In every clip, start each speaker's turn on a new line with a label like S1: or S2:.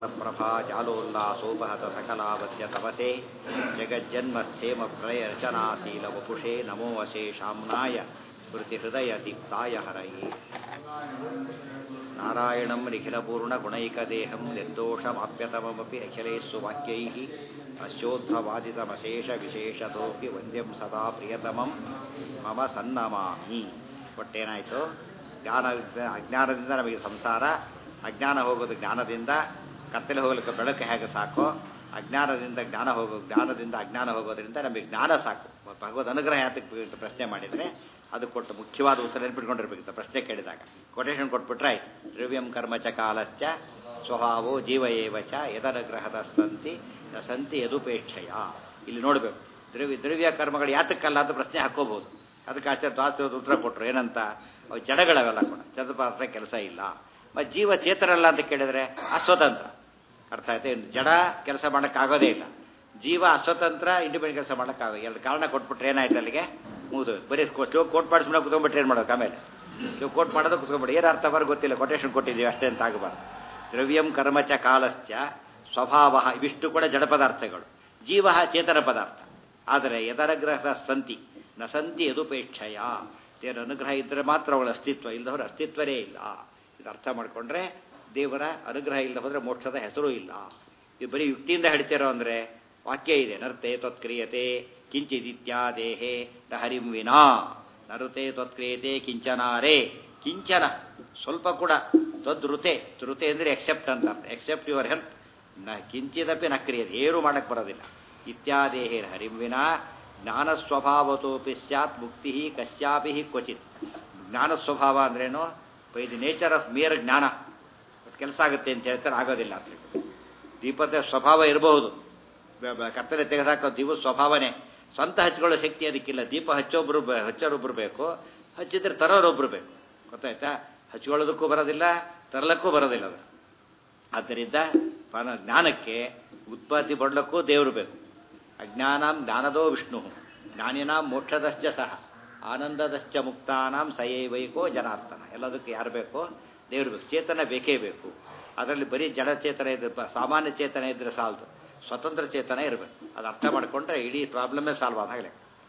S1: ಪ್ರಭಾ ಜಾಲೋಲ್ಲಾಸೋಪಹತ ಸಕಲಾವತ್ಯ ತಪಸೆ ಜಗಜ್ಜನ್ಮಸ್ಥೇಮ ಪ್ರಳಯ ರಚನಾಶೀಲ ವಪುಷೇ ನಮೋ ಅಶೇಷಾಮ್ನಾಯ ಸ್ಮೃತಿ ಹೃದಯ ದೀಪ್ತಾಯ ಹರಯೇ ನಾರಾಯಣಂ ನಿಖಿಲಪೂರ್ಣಗುಣೈಕದೇಹಂ ನಿರ್ದೋಷಮಾಪ್ಯತಮಮಪಿ ಅಖಿಲೇಸ್ಸು ವಾಕ್ಯೈಃ ಅಸ್ಯೋದ್ಭವಾದಿತಮಶೇಷ ವಿಶೇಷತೋಪಿ ವಂದ್ಯಂ ಸದಾ ಪ್ರಿಯತಮಂ ಮಮ ಸನ್ನಮಾಮಿ ಒಟ್ಟೇನಾಯಿತು ಜ್ಞಾನ ಅಜ್ಞಾನದಿಂದ ನಮಗೆ ಸಂಸಾರ ಅಜ್ಞಾನ ಹೋಗೋದು ಜ್ಞಾನದಿಂದ ಕತ್ತಲೆ ಹೋಗಲಿಕ್ಕೆ ಬೆಳಕು ಹೇಗೆ ಸಾಕೋ ಅಜ್ಞಾನದಿಂದ ಜ್ಞಾನ ಹೋಗೋ ಜ್ಞಾನದಿಂದ ಅಜ್ಞಾನ ಹೋಗೋದ್ರಿಂದ ನಮಗೆ ಜ್ಞಾನ ಸಾಕು ಭಗವದ್ ಅನುಗ್ರಹ ಯಾತಕ್ಕೆ ಪ್ರಶ್ನೆ ಮಾಡಿದರೆ ಅದು ಕೊಟ್ಟು ಮುಖ್ಯವಾದ ಉತ್ತರ ನೆನ್ಪಿಟ್ಕೊಂಡಿರ್ಬೇಕಿತ್ತು ಪ್ರಶ್ನೆ ಕೇಳಿದಾಗ ಕೊಟೇಶನ್ ಕೊಟ್ಬಿಟ್ರೆ ಆಯ್ತು ದ್ರವ್ಯಂ ಕರ್ಮಚ ಕಾಲಶ್ಚ ಸ್ವಭಾವೋ ಜೀವ ಏವ ಚ ಯದನುಗ್ರಹದ ಸಂತಿ ನ ಸಂತಿ ಯದುಪೇಕ್ಷಯ ಇಲ್ಲಿ ನೋಡಬೇಕು ದ್ರವ್ಯ ದ್ರವ್ಯ ಕರ್ಮಗಳು ಯಾತಕ್ಕಲ್ಲ ಅಂತ ಪ್ರಶ್ನೆ ಹಾಕೋಬಹುದು ಅದಕ್ಕೆ ಆಚಾರ್ಯ ದ್ವಾಸ ಉತ್ತರ ಕೊಟ್ಟರು ಏನಂತ ಅವು ಜಡಗಳವೆಲ್ಲ ಕೂಡ ಚತುಪಾತ್ರ ಕೆಲಸ ಇಲ್ಲ ಮತ್ತು ಜೀವ ಚೇತನಲ್ಲ ಅಂತ ಕೇಳಿದರೆ ಅಸ್ವತಂತ್ರ ಅರ್ಥ ಆಯ್ತಾ ಜಡ ಕೆಲಸ ಮಾಡೋಕ್ಕಾಗೋದೇ ಇಲ್ಲ ಜೀವ ಅಸ್ವತಂತ್ರ ಇಂಡಿಪೆಂಡೆಂಟ್ ಕೆಲಸ ಮಾಡೋಕ್ಕಾಗ ಎರಡು ಕಾರಣ ಕೊಟ್ಬಿಟ್ರೆ ಏನಾಯ್ತು ಅಲ್ಲಿಗೆ ಮುಗಿದು ಬರೀ ಸ್ಟೋವ್ ಕೋಟ್ ಮಾಡಿಸ್ಬಿಟ್ಟು ಕುತ್ಕೊಂಡ್ಬಿಟ್ರೆ ಏನು ಮಾಡೋಕೆ ಆಮೇಲೆ ಸ್ಟೋವ್ ಕೋಟ್ ಮಾಡೋದು ಕುತ್ಕೊಂಡ್ಬಿಡಿ ಏನು ಅರ್ಥ ಬರೋ ಗೊತ್ತಿಲ್ಲ ಕೊಟೇಶನ್ ಕೊಟ್ಟಿದ್ದೀವಿ ಅಷ್ಟೇ ಅಂತ ಆಗಬಾರ್ದು ದ್ರವ್ಯಂ ಕರ್ಮಚ ಕಾಲಶ್ಚ ಸ್ವಭಾವ ಇವಿಷ್ಟು ಕೂಡ ಜಡ ಪದಾರ್ಥಗಳು ಜೀವ ಚೇತನ ಪದಾರ್ಥ ಆದರೆ ಯದನುಗ್ರಹದ ಸಂತಿ ನ ಸಂತಿ ಯದುಪೇಕ್ಷಯ ದೇವರ ಅನುಗ್ರಹ ಇದ್ದರೆ ಮಾತ್ರ ಅವಳ ಅಸ್ತಿತ್ವ ಇಲ್ಲದವರು ಅಸ್ತಿತ್ವನೇ ಇಲ್ಲ ಇದು ಅರ್ಥ ಮಾಡಿಕೊಂಡ್ರೆ ದೇವರ ಅನುಗ್ರಹ ಇಲ್ಲದೆ ಹೋದರೆ ಮೋಕ್ಷದ ಹೆಸರು ಇಲ್ಲ ಇದು ಬರೀ ಯುಕ್ತಿಯಿಂದ ಹೇಳ್ತಿರೋ ಅಂದರೆ ವಾಕ್ಯ ಇದೆ ನರ್ತೆ ತ್ವತ್ಕ್ರಿಯತೆ ಕಿಂಚಿದಿತ್ಯಾದೇಹೇ ನ ಹರಿಂ ವಿನಾ ನರುತೆ ತ್ವತ್ಕ್ರಿಯತೆ ಕಿಂಚನಾರೇ ಕಿಂಚನ ಸ್ವಲ್ಪ ಕೂಡ ತ್ವದೃತೆ ಧೃತೆ ಅಂದರೆ ಎಕ್ಸೆಪ್ಟ್ ಅಂತ ಎಕ್ಸೆಪ್ಟ್ ಯುವರ್ ಹೆಲ್ಪ್ ನ ಕಿಂಚಿದಪಿ ನ ಕ್ರಿಯತೆ ಏನೂ ಮಾಡಕ್ಕೆ ಬರೋದಿಲ್ಲ ಇತ್ಯಾದೇಹೇ ಹರಿಂ ವಿನಾ ಜ್ಞಾನ ಸ್ವಭಾವತೋಪಿ ಸ್ಯಾತ್ ಮುಕ್ತಿ ಕಶ್ಯಾಪಿ ಕ್ವಚಿತ್ ಜ್ಞಾನ ಸ್ವಭಾವ ಅಂದ್ರೇನು ಬೈ ದಿ ನೇಚರ್ ಆಫ್ ಮೇರ್ ಜ್ಞಾನ ಕೆಲಸ ಆಗುತ್ತೆ ಅಂತ ಹೇಳ್ತಾರೆ ಆಗೋದಿಲ್ಲ ಅಂತ ದೀಪದ ಸ್ವಭಾವ ಇರಬಹುದು ಕತ್ತಲೆ ತೆಗೆದಾಕೋ ದೀಪ ಸ್ವಭಾವನೆ ಸ್ವಂತ ಹಚ್ಕೊಳ್ಳೋ ಶಕ್ತಿ ಅದಕ್ಕಿಲ್ಲ ದೀಪ ಹಚ್ಚೋಬ್ರು ಹಚ್ಚೋರೊಬ್ರು ಬೇಕು ಹಚ್ಚಿದ್ರೆ ತರೋರೊಬ್ರು ಬೇಕು ಗೊತ್ತಾಯ್ತಾ ಹಚ್ಕೊಳ್ಳೋದಕ್ಕೂ ಬರೋದಿಲ್ಲ ತರಲಕ್ಕೂ ಬರೋದಿಲ್ಲ ಅದು ಆದ್ದರಿಂದ ಜ್ಞಾನಕ್ಕೆ ಉತ್ಪತ್ತಿ ಪಡಲಕ್ಕೂ ದೇವರು ಬೇಕು ಅಜ್ಞಾನಂ ಜ್ಞಾನದೋ ವಿಷ್ಣು ಜ್ಞಾನಿನಾಂ ಮೋಕ್ಷದಶ್ಚ ಸಹ ಆನಂದದಶ್ಚ ಮುಕ್ತಾನಾಂ ಸಯೈವೈಕೋ ಜನಾರ್ದನ ಎಲ್ಲದಕ್ಕೂ ಯಾರು ಬೇಕೋ ದೇವರು ಬೇಕು ಚೇತನ ಬೇಕೇ ಬೇಕು ಅದರಲ್ಲಿ ಬರೀ ಜಡ ಚೇತನ ಇದ್ರೆ ಸಾಮಾನ್ಯ ಚೇತನ ಇದ್ರೆ ಸಾಲದು ಸ್ವತಂತ್ರ ಚೇತನ ಇರಬೇಕು ಅದು ಅರ್ಥ ಮಾಡಿಕೊಂಡ್ರೆ ಇಡೀ ಪ್ರಾಬ್ಲಮೇ ಸಾಲ್ವ್ ಆದಾಗಲೇ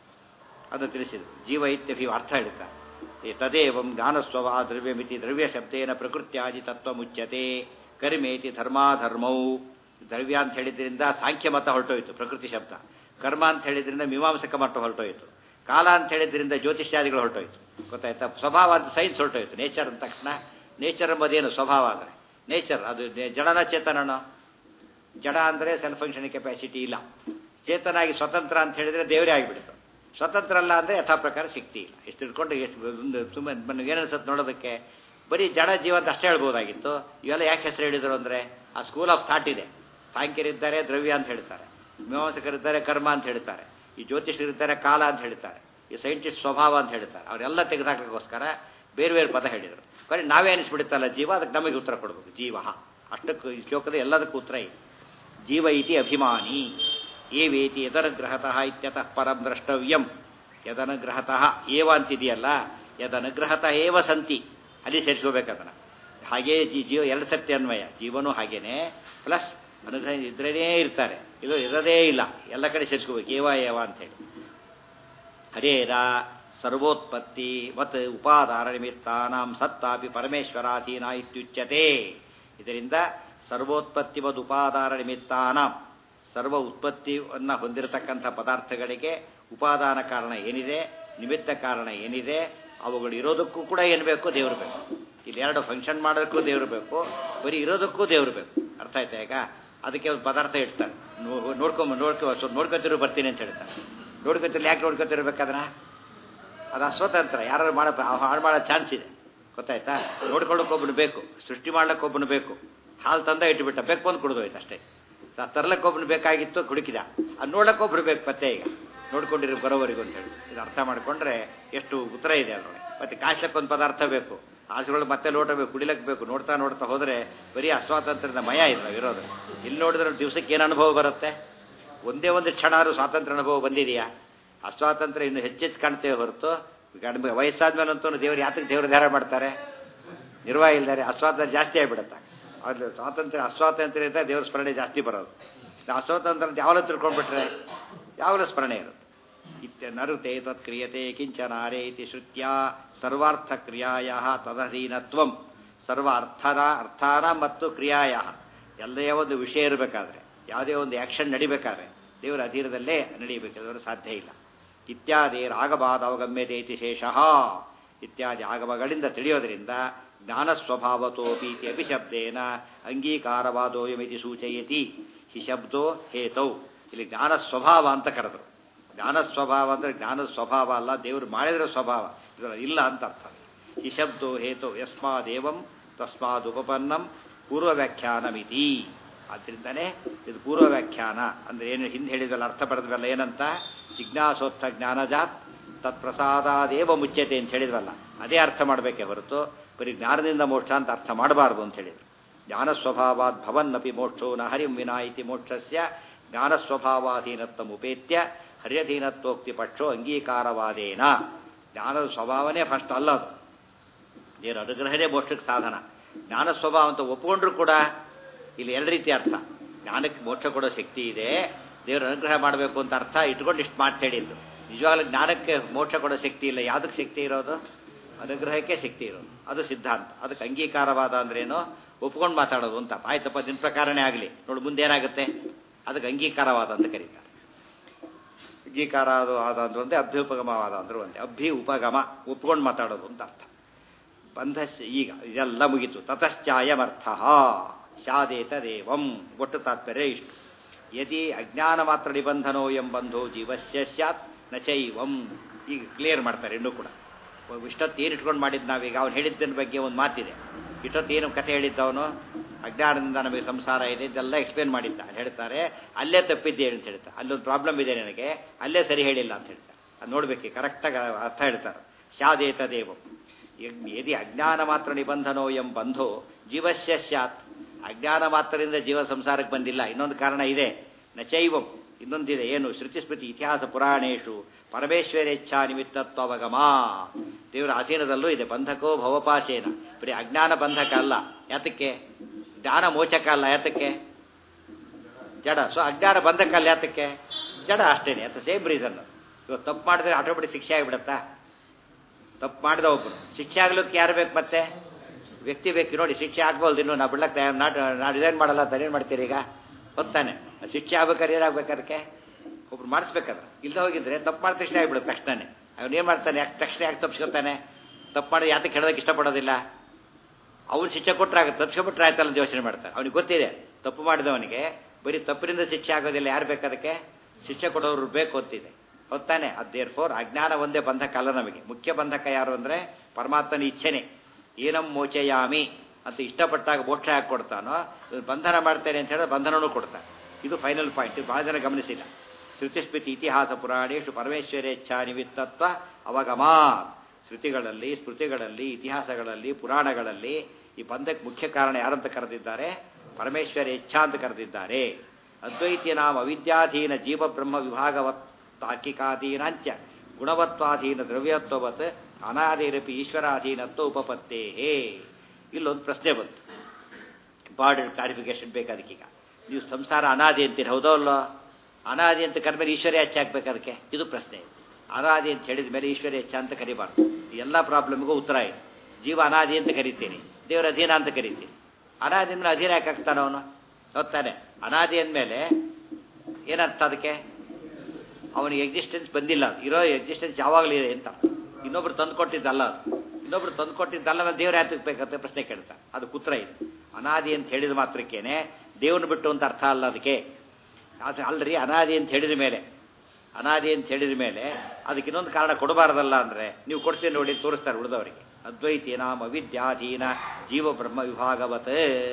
S1: ಅದು ತಿಳಿಸಿದ್ರು ಜೀವ ಇತ್ಯಭಿ ಅರ್ಥ ಹೇಳ್ತಾರೆ ತದೇವಂ ಜ್ಞಾನಸ್ವಭಾ ದ್ರವ್ಯಮಿತಿ ದ್ರವ್ಯ ಶಬ್ದೇನ ಪ್ರಕೃತ್ಯಾದಿ ತತ್ವ ಮುಚ್ಯತೆ ಕರ್ಮೇತಿ ಧರ್ಮಾಧರ್ಮೌ ದ್ರವ್ಯ ಅಂತ ಹೇಳಿದ್ರಿಂದ ಸಾಂಖ್ಯ ಮತ ಹೊರಟೋಯ್ತು ಪ್ರಕೃತಿ ಶಬ್ದ ಕರ್ಮ ಅಂತ ಹೇಳಿದ್ರಿಂದ ಮೀಮಾಂಸಕ ಮತ ಹೊರಟೋಯ್ತು ಕಾಲ ಅಂತ ಹೇಳಿದ್ರಿಂದ ಜ್ಯೋತಿಷ್ಯಾದಿಗಳು ಹೊರಟೋಯ್ತು ಗೊತ್ತಾಯ್ತಾ ಸ್ವಭಾವ ಅಂತ ಸೈನ್ಸ್ ಹೊರಟೋಯ್ತು ನೇಚರ್ ಅಂದ ತಕ್ಷಣ ನೇಚರ್ ಎಂಬುದೇನು ಸ್ವಭಾವ ಅಂದರೆ ನೇಚರ್ ಅದು ಜಡನ ಚೇತನನೋ ಜಡ ಅಂದರೆ ಸೆಲ್ಫ್ ಫಂಕ್ಷನ್ ಕೆಪಾಸಿಟಿ ಇಲ್ಲ ಚೇತನಾಗಿ ಸ್ವತಂತ್ರ ಅಂತ ಹೇಳಿದರೆ ದೇವರೇ ಆಗಿಬಿಡ್ತು ಸ್ವತಂತ್ರ ಅಲ್ಲ ಅಂದರೆ ಯಥಾ ಪ್ರಕಾರ ಶಕ್ತಿ ಇಲ್ಲ ಎಷ್ಟು ತಿಳ್ಕೊಂಡು ಎಷ್ಟು ಸುಮ್ಮನೆ ಏನನ್ಸುತ್ತೆ ನೋಡೋದಕ್ಕೆ ಬರೀ ಜಡ ಜೀವ ಅಂತ ಅಷ್ಟೇ ಹೇಳ್ಬೋದಾಗಿತ್ತು ಇವೆಲ್ಲ ಯಾಕೆ ಹೆಸರು ಹೇಳಿದರು ಅಂದರೆ ಆ ಸ್ಕೂಲ್ ಆಫ್ ಥಾಟ್ ಇದೆ ಸಾಂಖ್ಯರಿದ್ದಾರೆ ದ್ರವ್ಯ ಅಂತ ಹೇಳ್ತಾರೆ ಮೀಮಾಂಸಕರಿದ್ದಾರೆ ಕರ್ಮ ಅಂತ ಹೇಳ್ತಾರೆ ಈ ಜ್ಯೋತಿಷರಿದ್ದಾರೆ ಕಾಲ ಅಂತ ಹೇಳ್ತಾರೆ ಈ ಸೈಂಟಿಸ್ಟ್ ಸ್ವಭಾವ ಅಂತ ಹೇಳ್ತಾರೆ ಅವರೆಲ್ಲ ತೆಗೆದಾಕಲಿಕ್ಕೋಸ್ಕರ ಬೇರೆ ಬೇರೆ ಪದ ಹೇಳಿದರು ಬರೀ ನಾವೇ ಅನಿಸ್ಬಿಡುತ್ತಲ್ಲ ಜೀವ ಅದಕ್ಕೆ ನಮಗೆ ಉತ್ತರ ಕೊಡಬೇಕು ಜೀವ ಅಷ್ಟಕ್ಕೂ ಈ ಶ್ಲೋಕದ ಎಲ್ಲದಕ್ಕೂ ಉತ್ತರ ಇದೆ ಜೀವ ಇತಿ ಅಭಿಮಾನಿ ಏವೇತಿ ಯದನುಗ್ರಹತಃ ಇತ್ಯತಃ ಪರಂ ದ್ರಷ್ಟವ್ಯಂ ಯದನುಗ್ರಹತಃ ಏವ ಅಂತಿದೆಯಲ್ಲ ಯದನುಗ್ರಹತಃ ಏವ ಸಂತಿ ಅಲ್ಲಿ ಸೇರಿಸ್ಕೋಬೇಕದನ್ನು ಹಾಗೇ ಜೀ ಜೀವ ಎರಡು ಸತ್ಯ ಅನ್ವಯ ಜೀವನೂ ಹಾಗೇನೆ ಪ್ಲಸ್ ಅನುಗ್ರಹ ಇದ್ರೇ ಇರ್ತಾರೆ ಇದು ಇರೋದೇ ಇಲ್ಲ ಎಲ್ಲ ಕಡೆ ಸೇರಿಸ್ಕೋಬೇಕು ಏವ ಏವ ಅಂತೇಳಿ ಹರೇರ ಸರ್ವೋತ್ಪತ್ತಿ ಮತ್ತು ಉಪಾದಾನ ನಿಮಿತ್ತಾನಾಂ ಸತ್ತಾಪಿ ಪರಮೇಶ್ವರಾಧೀನ ಇತ್ಯುಚ್ಯತೆ ಇದರಿಂದ ಸರ್ವೋತ್ಪತ್ತಿವದ್ ಉಪಾದಾನ ನಿಮಿತ್ತಾನಾಂ ಸರ್ವ ಉತ್ಪತ್ತಿಯನ್ನು ಹೊಂದಿರತಕ್ಕಂಥ ಪದಾರ್ಥಗಳಿಗೆ ಉಪಾದಾನ ಕಾರಣ ಏನಿದೆ ನಿಮಿತ್ತ ಕಾರಣ ಏನಿದೆ ಅವುಗಳು ಇರೋದಕ್ಕೂ ಕೂಡ ಏನು ಬೇಕು ದೇವರು ಬೇಕು ಇಲ್ಲಿ ಎರಡು ಫಂಕ್ಷನ್ ಮಾಡೋದಕ್ಕೂ ದೇವರು ಬೇಕು ಬರೀ ಇರೋದಕ್ಕೂ ದೇವರು ಬೇಕು ಅರ್ಥ ಆಯ್ತಾ ಈಗ ಅದಕ್ಕೆ ಒಂದು ಪದಾರ್ಥ ಇಡ್ತಾರೆ ನೋಡ್ಕೊಂಬ ನೋಡ್ಕೊ ಸ್ವಲ್ಪ ನೋಡ್ಕೊತಿರು ಬರ್ತೀನಿ ಅಂತ ಹೇಳ್ತಾರೆ ನೋಡ್ಕೊತಿರ್ಲಿ ಯಾಕೆ ನೋಡ್ಕೊತಿರ್ಬೇಕದನ್ನ ಅದು ಅಸ್ವತಂತ್ರ ಯಾರು ಮಾಡೋ ಹಾಳು ಮಾಡೋ ಚಾನ್ಸ್ ಇದೆ ಗೊತ್ತಾಯ್ತಾ ನೋಡ್ಕೊಳ್ಳೋಕ್ಕೊಬ್ಬನು ಬೇಕು ಸೃಷ್ಟಿ ಮಾಡ್ಲಿಕ್ಕೊಬ್ಬನು ಬೇಕು ಹಾಲು ತಂದ ಇಟ್ಟುಬಿಟ್ಟ ಬೇಕು ಬಂದು ಕುಡಿದೋಯ್ತು ಅಷ್ಟೇ ತರ್ಲಕ್ಕೊಬ್ಬನು ಬೇಕಾಗಿತ್ತು ಕುಡುಕಿದ ಅದು ನೋಡಕ್ಕೊಬ್ರು ಬೇಕು ಮತ್ತೆ ಈಗ ನೋಡ್ಕೊಂಡಿರೋ ಬರೋವರೆಗೂ ಅಂತ ಹೇಳಿ ಇದು ಅರ್ಥ ಮಾಡಿಕೊಂಡ್ರೆ ಎಷ್ಟು ಉತ್ತರ ಇದೆ ಅದರೊಳಗೆ ಮತ್ತೆ ಕಾಯ್ಸಕ್ಕೊಂದು ಪದಾರ್ಥ ಬೇಕು ಆಸೆಗಳು ಮತ್ತೆ ಲೋಟ ಬೇಕು ಕುಡಿಲಕ್ಕೆ ಬೇಕು ನೋಡ್ತಾ ನೋಡ್ತಾ ಹೋದರೆ ಬರೀ ಅಸ್ವಾತಂತ್ರ್ಯದ ಮಯ ಇಲ್ಲ ಇರೋದು ಇಲ್ಲಿ ನೋಡಿದ್ರೆ ದಿವಸಕ್ಕೆ ಏನು ಅನುಭವ ಬರುತ್ತೆ ಒಂದೇ ಒಂದು ಕ್ಷಣಾರು ಸ್ವಾತಂತ್ರ್ಯ ಅನುಭವ ಬಂದಿದೆಯಾ ಅಸ್ವಾತಂತ್ರ್ಯ ಇನ್ನು ಹೆಚ್ಚೆಚ್ಚು ಕಾಣ್ತೇವೆ ಹೊರತು ಗಂಡ ವಯಸ್ಸಾದ್ಮೇಲಂತೂ ದೇವರು ಯಾತಕ್ಕೆ ದೇವರು ಧ್ಯಾನ ಮಾಡ್ತಾರೆ ನಿರ್ವಾಹ ಇಲ್ದಾರೆ ಅಸ್ವಾತಂತ್ರ್ಯ ಜಾಸ್ತಿ ಆಗಿಬಿಡುತ್ತೆ ಅಲ್ಲಿ ಸ್ವಾತಂತ್ರ್ಯ ಅಸ್ವಾತಂತ್ರ್ಯ ಇದ್ದಾಗ ದೇವ್ರ ಸ್ಮರಣೆ ಜಾಸ್ತಿ ಬರೋದು ಅಸ್ವಾತಂತ್ರ್ಯ ಅಂತ ಯಾವಾಗಲೂ ತಿಳ್ಕೊಂಡ್ಬಿಟ್ರೆ ಯಾವಾಗಲೂ ಸ್ಮರಣೆ ಇರುತ್ತೆ ಇತ್ಯ ನರುತೆ ತತ್ ಕ್ರಿಯತೆ ಕಿಂಚನಾರೇ ಇತಿ ಶ್ರುತ್ಯ ಸರ್ವಾರ್ಥ ಕ್ರಿಯಾಯ ತದಧೀನತ್ವಂ ಸರ್ವ ಅರ್ಥನ ಅರ್ಥಾನ ಮತ್ತು ಕ್ರಿಯಾಯ ಎಲ್ಲೇ ಒಂದು ವಿಷಯ ಇರಬೇಕಾದ್ರೆ ಯಾವುದೇ ಒಂದು ಆ್ಯಕ್ಷನ್ ನಡಿಬೇಕಾದ್ರೆ ದೇವರ ಅಧೀನದಲ್ಲೇ ನಡೀಬೇಕಾದ್ರೆ ಸಾಧ್ಯ ಇಲ್ಲ ಇತ್ಯಾದಿ ರಾಗವಾದ ಅವಗಮ್ಯತೆ ಇತಿ ಶೇಷಃ ಇತ್ಯಾದಿ ಆಗಮಗಳಿಂದ ತಿಳಿಯೋದರಿಂದ ಜ್ಞಾನ ಸ್ವಭಾವತೋಪಿ ಇತಿ ಅಪಿಶಬ್ದೇನ ಅಂಗೀಕಾರವಾದೋಯಮಿತಿ ಸೂಚಯತಿ ಹಿ ಶಬ್ದೋ ಹೇತೌ ಇಲ್ಲಿ ಜ್ಞಾನ ಸ್ವಭಾವ ಅಂತ ಕರೆದರು ಜ್ಞಾನ ಸ್ವಭಾವ ಅಂದರೆ ಜ್ಞಾನದ ಸ್ವಭಾವ ಅಲ್ಲ ದೇವರು ಮಾಡಿದ್ರೆ ಸ್ವಭಾವ ಇದರಲ್ಲಿ ಇಲ್ಲ ಅಂತ ಅರ್ಥ ಈ ಶಬ್ದೋ ಹೇತು ಯಸ್ಮಾದೇವಂ ತಸ್ಮಾದ್ ಉಪಪನ್ನಂ ಪೂರ್ವ ವ್ಯಾಖ್ಯಾನಮಿತಿ ಆದ್ದರಿಂದನೇ ಇದು ಪೂರ್ವ ವ್ಯಾಖ್ಯಾನ ಅಂದರೆ ಏನು ಹಿಂದೆ ಹೇಳಿದ್ವಲ್ಲ ಅರ್ಥ ಪಡೆದ್ವಲ್ಲ ಏನಂತ ಜಿಜ್ಞಾಸೋತ್ಥ ಜ್ಞಾನಜಾತ್ ತತ್ಪ್ರಸಾದಾದೇವ ಮುಚ್ಯತೆ ಅಂತ ಹೇಳಿದ್ವಲ್ಲ ಅದೇ ಅರ್ಥ ಮಾಡಬೇಕೇ ಹೊರತು ಬರೀ ಜ್ಞಾನದಿಂದ ಮೋಕ್ಷ ಅಂತ ಅರ್ಥ ಮಾಡಬಾರ್ದು ಅಂತ ಹೇಳಿದ್ರು ಜ್ಞಾನ ಸ್ವಭಾವಾತ್ ಭವನ್ನಪಿ ಮೋಕ್ಷೋ ನ ಹರಿಂ ವಿನಾ ಇತಿ ಮೋಕ್ಷಸ್ಯ ಜ್ಞಾನ ಸ್ವಭಾವಾಧೀನತ್ವ ಉಪೇತ್ಯ ಹರ್ಯಧೀನತ್ವೋಕ್ತಿ ಪಕ್ಷೋ ಅಂಗೀಕಾರವಾದೇನ ಜ್ಞಾನದ ಸ್ವಭಾವನೇ ಫಸ್ಟ್ ಅಲ್ಲ ಅದು ದೇವರ ಅನುಗ್ರಹನೇ ಮೋಕ್ಷಕ್ಕೆ ಸಾಧನ ಜ್ಞಾನ ಸ್ವಭಾವ ಅಂತ ಒಪ್ಕೊಂಡ್ರು ಕೂಡ ಇಲ್ಲಿ ಎರಡು ರೀತಿ ಅರ್ಥ ಜ್ಞಾನಕ್ಕೆ ಮೋಕ್ಷ ಕೊಡೋ ಶಕ್ತಿ ಇದೆ ದೇವರ ಅನುಗ್ರಹ ಮಾಡಬೇಕು ಅಂತ ಅರ್ಥ ಇಟ್ಕೊಂಡು ಇಷ್ಟು ಮಾತು ಹೇಳಿದ್ದು ನಿಜವಾಗ್ಲೂ ಜ್ಞಾನಕ್ಕೆ ಮೋಕ್ಷ ಕೊಡೋ ಶಕ್ತಿ ಇಲ್ಲ ಯಾವುದಕ್ಕೆ ಶಕ್ತಿ ಇರೋದು ಅನುಗ್ರಹಕ್ಕೆ ಶಕ್ತಿ ಇರೋದು ಅದು ಸಿದ್ಧಾಂತ ಅದಕ್ಕೆ ಅಂಗೀಕಾರವಾದ ಅಂದ್ರೇನು ಒಪ್ಕೊಂಡು ಮಾತಾಡೋದು ಅಂತ ಆಯ್ತಪ್ಪ ನಿನ್ನ ಪ್ರಕಾರನೇ ಆಗಲಿ ನೋಡಿ ಮುಂದೆ ಏನಾಗುತ್ತೆ ಅದಕ್ಕೆ ಅಂಗೀಕಾರವಾದ ಅಂತ ಕರೀತಾರೆ ಅಂಗೀಕಾರ ಅದು ಆದ ಅಂದ್ರು ಒಂದೇ ಅಭ್ಯುಪಗಮವಾದ ಅಂದ್ರು ಒಂದೇ ಅಭಿ ಉಪಗಮ ಒಪ್ಕೊಂಡು ಮಾತಾಡೋದು ಅಂತ ಅರ್ಥ ಬಂಧ ಈಗ ಇದೆಲ್ಲ ಮುಗೀತು ತತಶ್ಚಾಯಮರ್ಥ ಶಾದೇತದೇವಂ ಒಟ್ಟು ತಾತ್ಪರ್ಯ ಇಷ್ಟು ಯದಿ ಅಜ್ಞಾನ ಮಾತ್ರ ನಿಬಂಧನೋ ಎಂಬಂಧೋ ಜೀವಸ್ಯ ಸ್ಯಾತ್ ನ ಚೈವಂ ಈಗ ಕ್ಲಿಯರ್ ಮಾಡ್ತಾರೆ ಇನ್ನೂ ಕೂಡ ಇಷ್ಟೊತ್ತು ಏನು ಇಟ್ಕೊಂಡು ಮಾಡಿದ್ದು ನಾವೀಗ ಅವ್ನು ಹೇಳಿದ್ದನ ಬಗ್ಗೆ ಒಂದು ಮಾತಿದೆ ಇಷ್ಟೊತ್ತು ಏನು ಕಥೆ ಹೇಳಿದ್ದವನು ಅಜ್ಞಾನದಿಂದ ನಮಗೆ ಸಂಸಾರ ಇದೆ ಇದೆಲ್ಲ ಎಕ್ಸ್ಪ್ಲೇನ್ ಮಾಡಿದ್ದ ಹೇಳ್ತಾರೆ ಅಲ್ಲೇ ತಪ್ಪಿದ್ದೆ ಅಂತ ಹೇಳ್ತಾರೆ ಅಲ್ಲೊಂದು ಪ್ರಾಬ್ಲಮ್ ಇದೆ ನನಗೆ ಅಲ್ಲೇ ಸರಿ ಹೇಳಿಲ್ಲ ಅಂತ ಹೇಳ್ತಾರೆ ಅದು ನೋಡ್ಬೇಕು ಕರೆಕ್ಟಾಗಿ ಅರ್ಥ ಹೇಳ್ತಾರೆ ಶಾದೇತ ದೇವಂ ಯದಿ ಅಜ್ಞಾನ ಮಾತ್ರ ನಿಬಂಧನೋ ಎಂ ಬಂಧೋ ಜೀವಸ್ಯ ಸ್ಯಾತ್ ಅಜ್ಞಾನ ಮಾತ್ರದಿಂದ ಜೀವ ಸಂಸಾರಕ್ಕೆ ಬಂದಿಲ್ಲ ಇನ್ನೊಂದು ಕಾರಣ ಇದೆ ನಚೈವಂ ಇನ್ನೊಂದಿದೆ ಏನು ಶ್ರುತಿಸ್ಮೃತಿ ಇತಿಹಾಸ ಪುರಾಣೇಶು ಪರಮೇಶ್ವರೇಚ್ಛಾ ನಿಮಿತ್ತತ್ವವಗಮ ದೇವರ ಅಧೀನದಲ್ಲೂ ಇದೆ ಬಂಧಕೋ ಭವಪಾಶೇನ ಬರೀ ಅಜ್ಞಾನ ಬಂಧಕ ಅಲ್ಲ ಯಾತಕ್ಕೆ ಜ್ಞಾನ ಮೋಚಕ ಅಲ್ಲ ಯಾತಕ್ಕೆ ಜಡ ಸೊ ಅಜ್ಞಾನ ಬಂಧಕ ಅಲ್ಲ ಯಾತಕ್ಕೆ ಜಡ ಅಷ್ಟೇನೆ ಅತ್ತ ಸೇಮ್ ರೀಸನ್ ಇವಾಗ ತಪ್ಪು ಮಾಡಿದ್ರೆ ಆಟೋಮೆಟಿಕ್ ಶಿಕ್ಷೆ ಆಗಿಬಿಡತ್ತಾ ತಪ್ಪು ಮಾಡಿದ ಒಬ್ಬರು ಶಿಕ್ಷೆ ಆಗ್ಲಿಕ್ಕೆ ಯಾರು ಬೇಕು ಮತ್ತೆ ವ್ಯಕ್ತಿ ಬೇಕು ನೋಡಿ ಶಿಕ್ಷೆ ಆಗ್ಬೋದು ಇನ್ನು ನಾ ಬಿಡ್ಲಕ್ಕೆ ನಾ ನಾ ಡಿಸೈನ್ ಮಾಡಲ್ಲ ಅಂತ ಏನು ಮಾಡ್ತೀರಿ ಈಗ ಗೊತ್ತಾನೆ ಶಿಕ್ಷೆ ಆಗ್ಬೇಕಾದ್ರೆ ಏನಾಗ್ಬೇಕು ಅದಕ್ಕೆ ಒಬ್ರು ಮಾಡಿಸ್ಬೇಕಾದ್ರೆ ಇಲ್ಲದ ಹೋಗಿದ್ರೆ ತಪ್ಪು ಮಾಡಿದ ತಕ್ಷಣ ಆಗ್ಬಿಡುತ್ತೆ ತಕ್ಷಣನೇ ಅವ್ನು ಏನು ಮಾಡ್ತಾನೆ ಯಾಕೆ ತಕ್ಷಣ ಯಾಕೆ ತಪ್ಪಿಸ್ಕೊತಾನೆ ತಪ್ಪು ಮಾಡಿ ಯಾತಕ್ಕೆ ಹೇಳೋದಕ್ಕೆ ಇಷ್ಟಪಡೋದಿಲ್ಲ ಅವ್ರು ಶಿಕ್ಷೆ ಕೊಟ್ಟರೆ ಆಗುತ್ತೆ ತಪ್ಪಿಸ್ಕೊಬಿಟ್ರೆ ಆಯ್ತಲ್ಲ ಅಂತ ಯೋಚನೆ ಮಾಡ್ತಾರೆ ಅವ್ನಿಗೆ ಗೊತ್ತಿದೆ ತಪ್ಪು ಮಾಡಿದವನಿಗೆ ಬರೀ ತಪ್ಪಿನಿಂದ ಶಿಕ್ಷೆ ಆಗೋದಿಲ್ಲ ಯಾರು ಬೇಕಾದಕ್ಕೆ ಶಿಕ್ಷೆ ಕೊಡೋರು ಬೇಕು ಗೊತ್ತಿದೆ ಹೊತ್ತಾನೆ ಅದು ದೇರ್ ಫೋರ್ ಅಜ್ಞಾನ ಒಂದೇ ಬಂಧಕ ಅಲ್ಲ ನಮಗೆ ಮುಖ್ಯ ಬಂಧಕ ಯಾರು ಅಂದರೆ ಪರಮಾತ್ಮನ ಇಚ್ಛೆನೆ ಏನಂ ಮೋಚಯಾಮಿ ಅಂತ ಇಷ್ಟಪಟ್ಟಾಗ ಮೋಕ್ಷ ಹಾಕಿ ಕೊಡ್ತಾನೋ ಬಂಧನ ಮಾಡ್ತೇನೆ ಅಂತ ಹೇಳಿದ್ರೆ ಬಂಧನನೂ ಕೊಡ್ತಾನೆ ಇದು ಫೈನಲ್ ಪಾಯಿಂಟ್ ಭಾಳ ಜನ ಗಮನಿಸಿಲ್ಲ ಶ್ರುತಿಸ್ಮೃತಿ ಇತಿಹಾಸ ಪುರಾಣೇಶು ಪರಮೇಶ್ವರೇಚ್ಛಾ ನಿಮಿತ್ತತ್ವ ಅವಗಮ ಶ್ರುತಿಗಳಲ್ಲಿ ಸ್ಮೃತಿಗಳಲ್ಲಿ ಇತಿಹಾಸಗಳಲ್ಲಿ ಪುರಾಣಗಳಲ್ಲಿ ಈ ಬಂಧಕ್ಕೆ ಮುಖ್ಯ ಕಾರಣ ಯಾರಂತ ಕರೆದಿದ್ದಾರೆ ಪರಮೇಶ್ವರ ಇಚ್ಛಾ ಅಂತ ಕರೆದಿದ್ದಾರೆ ಅದ್ವೈತಿ ನಾಮ ಅವಿದ್ಯಾಧೀನ ಜೀವ ಬ್ರಹ್ಮ ವಿಭಾಗವತ್ ತಾರ್ಕಿಕಾಧೀನಾಂಚ ಗುಣವತ್ವಾಧೀನ ದ್ರವ್ಯತ್ವವತ್ ಅನಾದಿರಪಿ ಈಶ್ವರಾಧೀನತ್ವ ಉಪಪತ್ತೇ ಇಲ್ಲೊಂದು ಪ್ರಶ್ನೆ ಬಂತು ಇಂಪಾರ್ಟೆಂಟ್ ಕ್ಲಾರಿಫಿಕೇಶನ್ ಬೇಕಾದಕ್ಕೀಗ ನೀವು ಸಂಸಾರ ಅನಾದಿ ಅಂತೀರಿ ಹೌದೋ ಅಲ್ಲೋ ಅನಾದಿ ಅಂತ ಕರೆದ್ಮೇಲೆ ಈಶ್ವರ್ಯ ಹೆಚ್ಚ ಹಾಕ್ಬೇಕು ಅದಕ್ಕೆ ಇದು ಪ್ರಶ್ನೆ ಅನಾದಿ ಅಂತ ಹೇಳಿದ ಮೇಲೆ ಈಶ್ವರ್ಯ ಹೆಚ್ಚ ಅಂತ ಕರಿಬಾರ್ದು ಎಲ್ಲ ಪ್ರಾಬ್ಲಮ್ಗೂ ಉತ್ತರ ಇದೆ ಜೀವ ಅನಾದಿ ಅಂತ ಕರಿತೀನಿ ದೇವರ ಅಧೀನ ಅಂತ ಕರಿತೀನಿ ಅನಾದಿ ಮೇಲೆ ಅಧೀನ ಯಾಕೆ ಆಗ್ತಾನ ಅವನು ಹೊತ್ತಾನೆ ಅನಾದಿ ಅಂದಮೇಲೆ ಏನರ್ಥ ಅದಕ್ಕೆ ಅವನಿಗೆ ಎಕ್ಸಿಸ್ಟೆನ್ಸ್ ಬಂದಿಲ್ಲ ಇರೋ ಎಕ್ಸಿಸ್ಟೆನ್ಸ್ ಯಾವಾಗಲೂ ಇದೆ ಅಂತ ಇನ್ನೊಬ್ರು ತಂದು ಕೊಟ್ಟಿದ್ದಲ್ಲ ಅದು ಇನ್ನೊಬ್ರು ತಂದು ಕೊಟ್ಟಿದ್ದಲ್ಲ ದೇವ್ರ ಯಾತಕ್ಕೆ ಬೇಕಂತ ಪ್ರಶ್ನೆ ಕೇಳ್ತಾ ಅದು ಕುತ್ರ ಇದೆ ಅನಾದಿ ಅಂತ ಹೇಳಿದ ಮಾತ್ರಕ್ಕೇನೆ ದೇವ್ರನ್ನ ಬಿಟ್ಟು ಅಂತ ಅರ್ಥ ಅಲ್ಲ ಅದಕ್ಕೆ ಅದು ಅಲ್ರಿ ಅನಾದಿ ಅಂತ ಹೇಳಿದ ಮೇಲೆ ಅನಾದಿ ಅಂತ ಹೇಳಿದ ಮೇಲೆ ಅದಕ್ಕೆ ಇನ್ನೊಂದು ಕಾರಣ ಕೊಡಬಾರ್ದಲ್ಲ ಅಂದರೆ ನೀವು ಕೊಡ್ತೀವಿ ನೋಡಿ ತೋರಿಸ್ತಾರೆ ಉಳಿದವರಿಗೆ ಅದ್ವೈತಿ ನಾಮ ಅವಿದ್ಯಾಧೀನ ಜೀವ ಬ್ರಹ್ಮ ವಿಭಾಗವತ್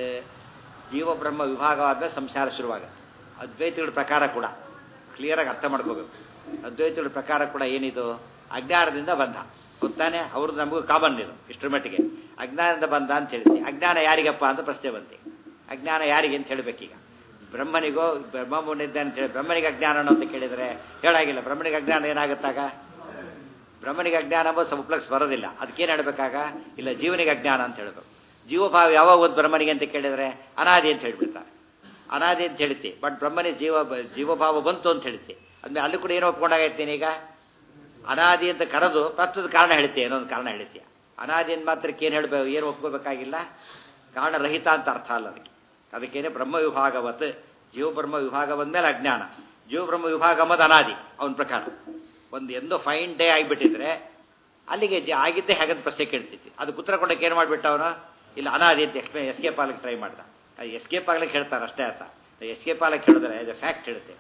S1: ಜೀವ ಬ್ರಹ್ಮ ವಿಭಾಗವಾದ ಸಂಸಾರ ಶುರುವಾಗುತ್ತೆ ಅದ್ವೈತಿಗಳ ಪ್ರಕಾರ ಕೂಡ ಕ್ಲಿಯರಾಗಿ ಅರ್ಥ ಮಾಡ್ಕೋಬೇಕು ಅದ್ವೈತಿಗಳ ಪ್ರಕಾರ ಕೂಡ ಏನಿದು ಅಜ್ಞಾನದಿಂದ ಬಂಧ ಗೊತ್ತಾನೆ ಅವ್ರದ್ದು ನಮಗೂ ಕಾಮನ್ ಇದು ಇಷ್ಟರ ಮಟ್ಟಿಗೆ ಅಜ್ಞಾನದಿಂದ ಬಂದ ಅಂತ ಹೇಳಿದ್ವಿ ಅಜ್ಞಾನ ಯಾರಿಗಪ್ಪ ಅಂತ ಪ್ರಶ್ನೆ ಬಂತಿ ಅಜ್ಞಾನ ಯಾರಿಗೆ ಅಂತ ಹೇಳಬೇಕೀಗ ಬ್ರಹ್ಮನಿಗೋ ಬ್ರಹ್ಮ ಮುನ್ನಿದ್ದೆ ಅಂತ ಹೇಳಿ ಬ್ರಹ್ಮನಿಗೆ ಅಜ್ಞಾನ ಅಂತ ಕೇಳಿದರೆ ಹೇಳಾಗಿಲ್ಲ ಬ್ರಹ್ಮನಿಗೆ ಅಜ್ಞಾನ ಏನಾಗುತ್ತಾಗ ಬ್ರಹ್ಮನಿಗೆ ಅಜ್ಞಾನ ಎಂಬ ಸಂಪ್ಲಕ್ಸ್ ಬರೋದಿಲ್ಲ ಅದಕ್ಕೇನು ಹೇಳಬೇಕಾಗ ಇಲ್ಲ ಜೀವನಿಗೆ ಅಜ್ಞಾನ ಅಂತ ಹೇಳಬೇಕು ಜೀವಭಾವ ಯಾವಾಗ ಒಂದು ಬ್ರಹ್ಮನಿಗೆ ಅಂತ ಕೇಳಿದರೆ ಅನಾದಿ ಅಂತ ಹೇಳ್ಬಿಡ್ತಾರೆ ಅನಾದಿ ಅಂತ ಹೇಳ್ತಿ ಬಟ್ ಬ್ರಹ್ಮನಿಗೆ ಜೀವ ಜೀವಭಾವ ಬಂತು ಅಂತ ಹೇಳ್ತಿ ಅಂದ್ಮೇಲೆ ಅಲ್ಲಿ ಕೂಡ ಏನೋ ಒಪ್ಕೊಂಡಾಗೈತೆ ನೀನೀಗ ಅನಾದಿ ಅಂತ ಕರೆದು ತತ್ವದ ಕಾರಣ ಹೇಳ್ತೀಯ ಏನೋ ಒಂದು ಕಾರಣ ಹೇಳ್ತೀಯ ಅನಾದಿ ಅಂತ ಮಾತ್ರಕ್ಕೆ ಏನು ಹೇಳಬೇಕು ಏನು ಒಪ್ಕೋಬೇಕಾಗಿಲ್ಲ ಕಾರಣರಹಿತ ಅಂತ ಅರ್ಥ ಅಲ್ಲ ಅದಕ್ಕೆ ಅದಕ್ಕೇನೆ ಬ್ರಹ್ಮ ವಿಭಾಗವತ್ ಜೀವ ಬ್ರಹ್ಮ ವಿಭಾಗ ಬಂದಮೇಲೆ ಅಜ್ಞಾನ ಜೀವ ಬ್ರಹ್ಮ ವಿಭಾಗ ಅಂಬದು ಅನಾದಿ ಅವನ ಪ್ರಕಾರ ಒಂದು ಎಂದೋ ಫೈನ್ ಡೇ ಆಗಿಬಿಟ್ಟಿದ್ರೆ ಅಲ್ಲಿಗೆ ಜ ಆಗಿದ್ದೇ ಹಾಗಂತ ಪ್ರಶ್ನೆ ಕೇಳ್ತಿದ್ವಿ ಅದು ಉತ್ತರ ಕೊಡಕ್ಕೆ ಏನು ಮಾಡಿಬಿಟ್ಟ ಅವನು ಇಲ್ಲ ಅನಾದಿ ಅಂತ ಎಕ್ಸ್ಪ್ಲೇ ಎಸ್ಕೇಪ್ ಆಗ್ಲಿಕ್ಕೆ ಟ್ರೈ ಮಾಡ್ದ ಅದು ಎಸ್ಕೇಪ್ ಆಗ್ಲಿಕ್ಕೆ ಹೇಳ್ತಾರೆ ಅಷ್ಟೇ ಆತ ಎಸ್ಕೇಪ್ ಆಗ್ಲಿಕ್ಕೆ ಹೇಳಿದ್ರೆ ಅದು ಫ್ಯಾಕ್ಟ್ ಹೇಳುತ್ತೆ